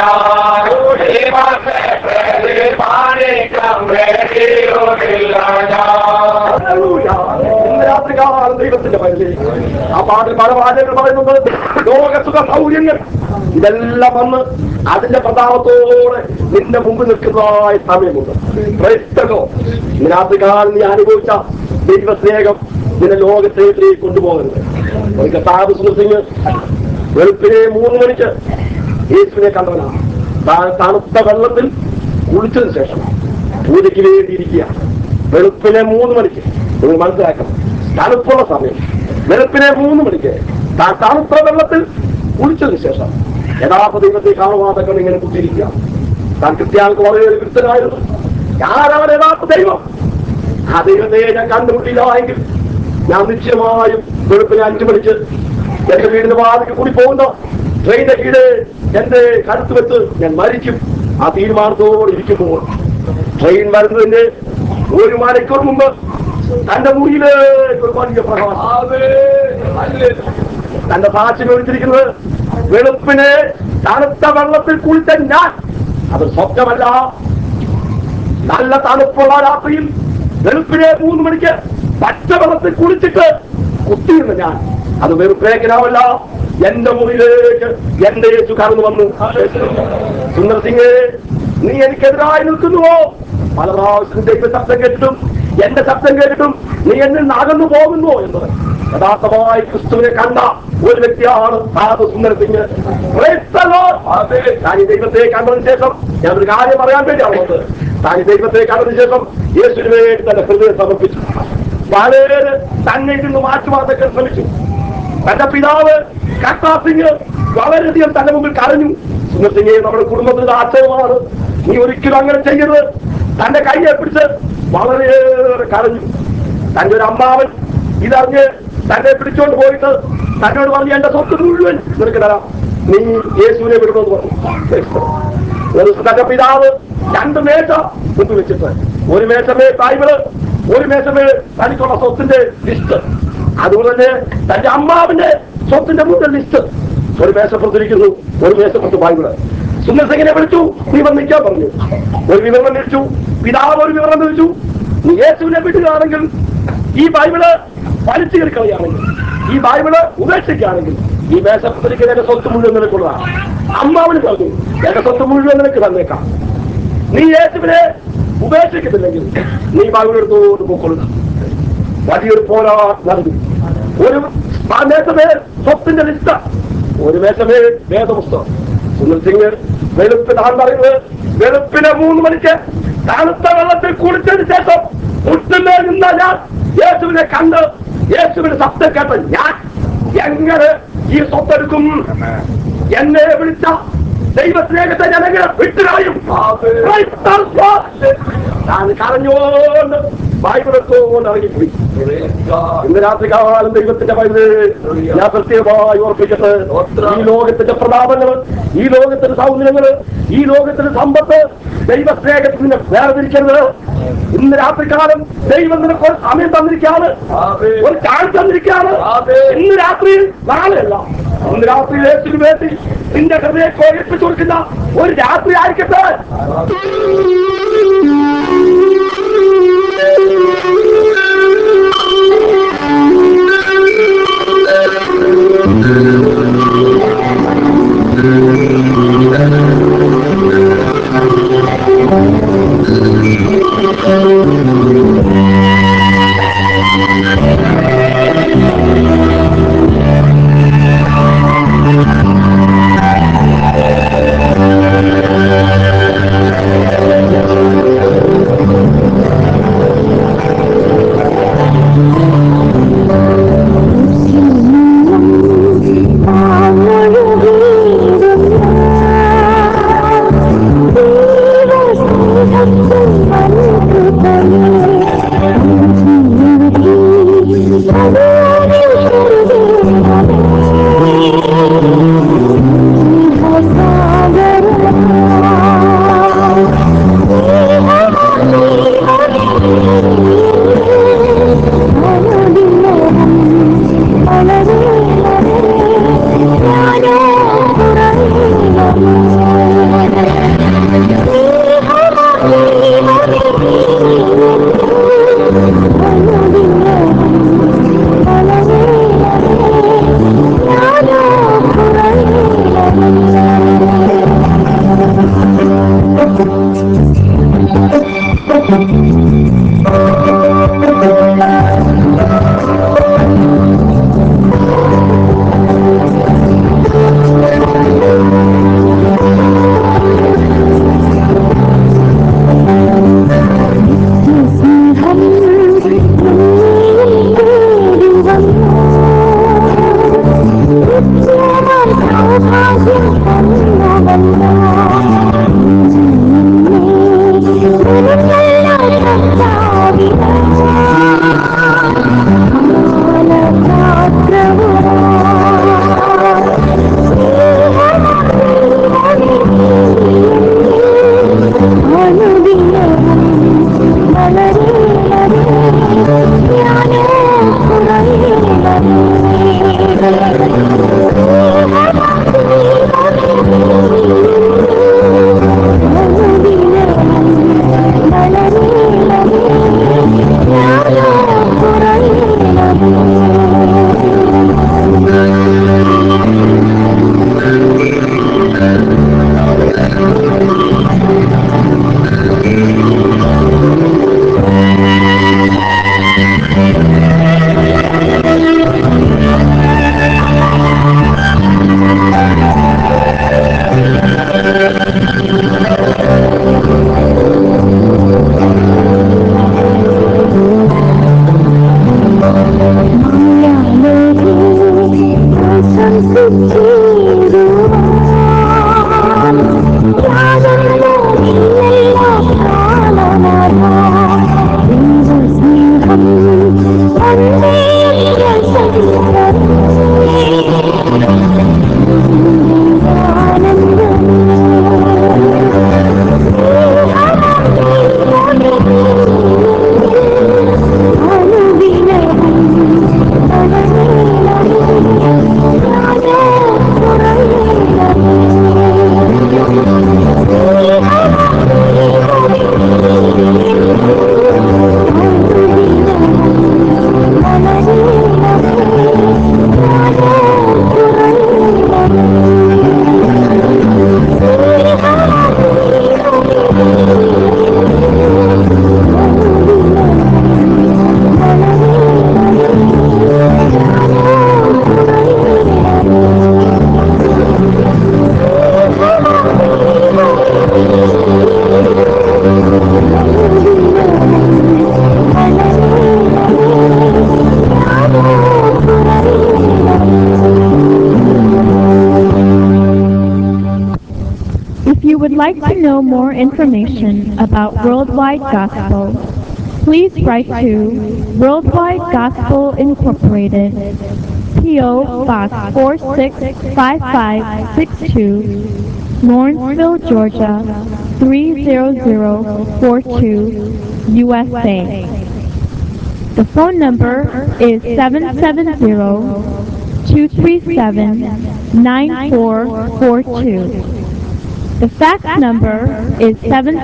C: പ്രതി മാണിക്കം വേദിയോയില്ല
B: ഹല്ലേലൂയ. ഇന്ന് രാത്രികാലം ദൈവത്തിന്റെ പൈതലേ. ആ പാട്ടിൽ പല വാചകങ്ങൾ പറയുന്നുണ്ട് ലോകസുഖ സൗകര്യങ്ങൾ ഇതെല്ലാം വന്ന് അതിന്റെ പ്രതാപത്തോടെ നിന്റെ മുമ്പ് നിൽക്കുന്നതായ സമയമുണ്ട് Praise the Lord. ഇന്ന് രാത്രികാലം നീ അനുഭവിച്ച ദൈവസ്നേഹം നിന്നെ ലോകത്തേക്ക് കൊണ്ടുപോകരുത് ഒരു കർത്താവ് സുഹൃത്തിന് വെളുപ്പിനെ മൂന്ന് മണിക്ക് യേശുവിനെ കണ്ടവനാണ് താൻ തണുത്ത വെള്ളത്തിൽ കുളിച്ചതിന് ശേഷം പൂജയ്ക്ക് വേണ്ടി ഇരിക്കുക വെളുപ്പിനെ മൂന്ന് മണിക്ക് നിങ്ങൾ മനസ്സിലാക്കണം തണുപ്പുള്ള സമയം വെളുപ്പിനെ മൂന്ന് മണിക്ക് താൻ തണുത്ത വെള്ളത്തിൽ കുളിച്ചതിന് ശേഷം യഥാർത്ഥ ദൈവത്തെ കാണുവാതെ കൊണ്ട് ഇങ്ങനെ കുത്തിയിരിക്കുക താൻ ക്രിസ്ത്യാനിക്ക് വളരെ ഒരു വിരുദ്ധനായിരുന്നു ആരാണ് യഥാർത്ഥ ദൈവം ആ ദൈവത്തെ ഞാൻ കണ്ടുമുട്ടില്ല എങ്കിൽ ഞാൻ നിശ്ചയമായും വെളുപ്പിനെ അഞ്ചു മണിക്ക് എന്റെ വീടിന് വാതിൽ കൂടി പോകുന്ന ട്രെയിനിന്റെ കീഴ് എന്റെ കഴുത്ത് വെച്ച് ഞാൻ മരിക്കും ആ തീരുമാനത്തോടെ ഇരിക്കുമ്പോൾ ട്രെയിൻ വരുന്നതിന്റെ ഒരു മണിക്കൂർ മുമ്പ് തന്റെ മുറിയിലേക്ക് ഒരു വലിയ പ്രകാശം തന്റെ സാക്ഷി വിളിച്ചിരിക്കുന്നത് വെളുപ്പിന് തണുത്ത വെള്ളത്തിൽ കുളിച്ച ഞാൻ അത് സ്വപ്നമല്ല നല്ല തണുപ്പുള്ള രാത്രിയിൽ വെളുപ്പിനെ മൂന്ന് മണിക്ക് പച്ചവെള്ളത്തിൽ കുളിച്ചിട്ട് കുത്തിയിരുന്ന ഞാൻ അത് വെറുപ്പേക്കനാവല്ല എന്റെ മുറിയിലേക്ക് എന്റെ യേശു കടന്നു വന്നു സുന്ദർ സിംഗ് നീ എനിക്കെതിരായി നിൽക്കുന്നുവോ പല പ്രാവശ്യം ദൈവ ശബ്ദം കേട്ടിട്ടും എന്റെ ശബ്ദം കേട്ടിട്ടും നീ എന്നിൽ നിന്ന് അകന്നു പോകുന്നുവോ എന്നത് യഥാർത്ഥമായി ക്രിസ്തുവിനെ കണ്ട ഒരു വ്യക്തിയാണ് സാധു Sundar Singh Praise the Lord. താൻ ഈ ദൈവത്തെ കണ്ടതിന് ശേഷം ഞാൻ ഒരു കാര്യം പറയാൻ വേണ്ടിയാണ് വന്നത് താൻ ഈ ദൈവത്തെ കണ്ടതിന് ശേഷം യേശുവിന് വേണ്ടി തന്റെ ഹൃദയം സമർപ്പിച്ചു വളരെ തന്നെ ഇതിൽ നിന്ന് മാറ്റുവാനൊക്കെ ശ്രമിച്ചു തന്റെ പിതാവ് കർത്താ സിംഗ് വളരെയധികം തന്റെ മുമ്പിൽ കരഞ്ഞു സുന്ദർ സിംഗ് നമ്മുടെ കുടുംബത്തിന്റെ ആശയമാണ് നീ ഒരിക്കലും അങ്ങനെ ചെയ്യരുത് തന്റെ കൈയെ പിടിച്ച് വളരെയേറെ കരഞ്ഞു തന്റെ ഒരു അമ്മാവൻ ഇതറിഞ്ഞ് തന്നെ പിടിച്ചോണ്ട് പോയിട്ട് തന്നോട് പറഞ്ഞു എന്റെ സ്വത്ത് മുഴുവൻ നിനക്ക് തരാം നീ യേശുവിനെ വിടണമെന്ന് പറഞ്ഞു ഒരു തന്റെ പിതാവ് രണ്ട് മേശ മുമ്പ് വെച്ചിട്ട് ഒരു മേശമേ ബൈബിള് ഒരു മേശമേ തനിക്കുള്ള സ്വത്തിന്റെ ലിസ്റ്റ് അതുപോലെ തന്നെ തന്റെ അമ്മാവിന്റെ സ്വത്തിന്റെ മുഴുവൻ ലിസ്റ്റ് ഒരു മേശപ്പുറത്തിരിക്കുന്നു ഒരു മേശപ്പുറത്ത് ബൈബിള് സുന്ദർ സിംഗിനെ വിളിച്ചു നീ വന്നിക്കാൻ പറഞ്ഞു ഒരു വിവരണം വിളിച്ചു പിതാവ് ഒരു വിവരണം വിളിച്ചു നീ യേശുവിനെ വിടുകയാണെങ്കിൽ ഈ ബൈബിള് വലിച്ചു കയറിക്കളയാണെങ്കിൽ ഈ ബൈബിള് ഉപേക്ഷിക്കുകയാണെങ്കിൽ ഈ മേശപ്പുറത്തിരിക്കുന്ന എന്റെ സ്വത്ത് മുഴുവൻ നിനക്കുള്ളതാണ് അമ്മാവിന് പറഞ്ഞു എന്റെ സ്വത്ത് മുഴുവൻ നിനക്ക് തന്നേക്കാം നീ യേശുവിനെ ഉപേക്ഷിക്കുന്നില്ലെങ്കിൽ നീ ബൈബിൾ എടുത്തോണ്ട് പോക്കൊള്ളുക വലിയൊരു പോരാട്ടം നടന്നു ഒരു ആ മേശമേ സ്വത്തിന്റെ ലിസ്റ്റ് ഒരു മേശമേ വേദപുസ്തകം സുനിൽ സിംഗ് വെളുപ്പിനാണ് പറയുന്നത് വെളുപ്പിന് മൂന്ന് മണിക്ക് തണുത്ത വെള്ളത്തിൽ കുളിച്ചതിന് ശേഷം മുട്ടുമേ നിന്ന ഞാൻ യേശുവിനെ കണ്ട് യേശുവിന്റെ ശബ്ദം കേട്ട ഞാൻ എങ്ങനെ ഈ സ്വത്തെടുക്കും എന്നെ വിളിച്ച ദൈവസ്നേഹത്തെ ജനങ്ങൾ വിട്ടുകളയും ഞാൻ കരഞ്ഞോണ്ട് ബൈബിളെത്തോണ്ട് ഇറങ്ങിപ്പോയി ഇന്ന് രാത്രി കാലം ദൈവത്തിന്റെ ബൈബിള് ഞാൻ പ്രത്യേകമായി ഓർപ്പിക്കട്ടെ ഈ ലോകത്തിന്റെ പ്രതാപങ്ങള് ഈ ലോകത്തിന്റെ സൗന്ദര്യങ്ങള് ഈ ലോകത്തിന്റെ സമ്പത്ത് ദൈവസ്നേഹത്തിന് വേർതിരിക്കരുത് ഇന്ന് രാത്രികാലം ദൈവം നിനക്ക് ഒരു സമയം തന്നിരിക്കുകയാണ് ഒരു ചാൻസ് തന്നിരിക്കുകയാണ് ഇന്ന് രാത്രിയിൽ നാളെയല്ല ഇന്ന് രാത്രി യേശുവിന് വേണ്ടി നിന്റെ ഹൃദയം കോരിപ്പിച്ചു കൊടുക്കുന്ന ഒരു രാത്രി ആയിരിക്കട്ടെ
D: ും If you would like to know more information about Worldwide Gospel, please write to Worldwide Gospel Incorporated, P.O. Box 465562, Lawrenceville, Georgia 30042, USA. The phone number is 770-237-9442. The fax number is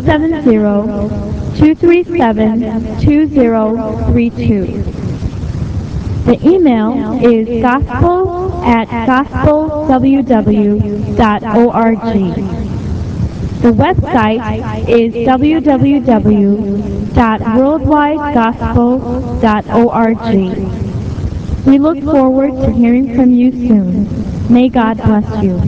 D: 770-237-2032. The email is gospel at gospelww.org. The website is www.worldwidegospel.org. We look forward to hearing from you soon. May God bless you.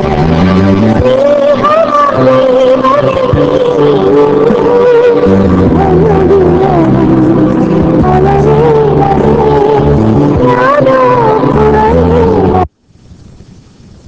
E: Thank you.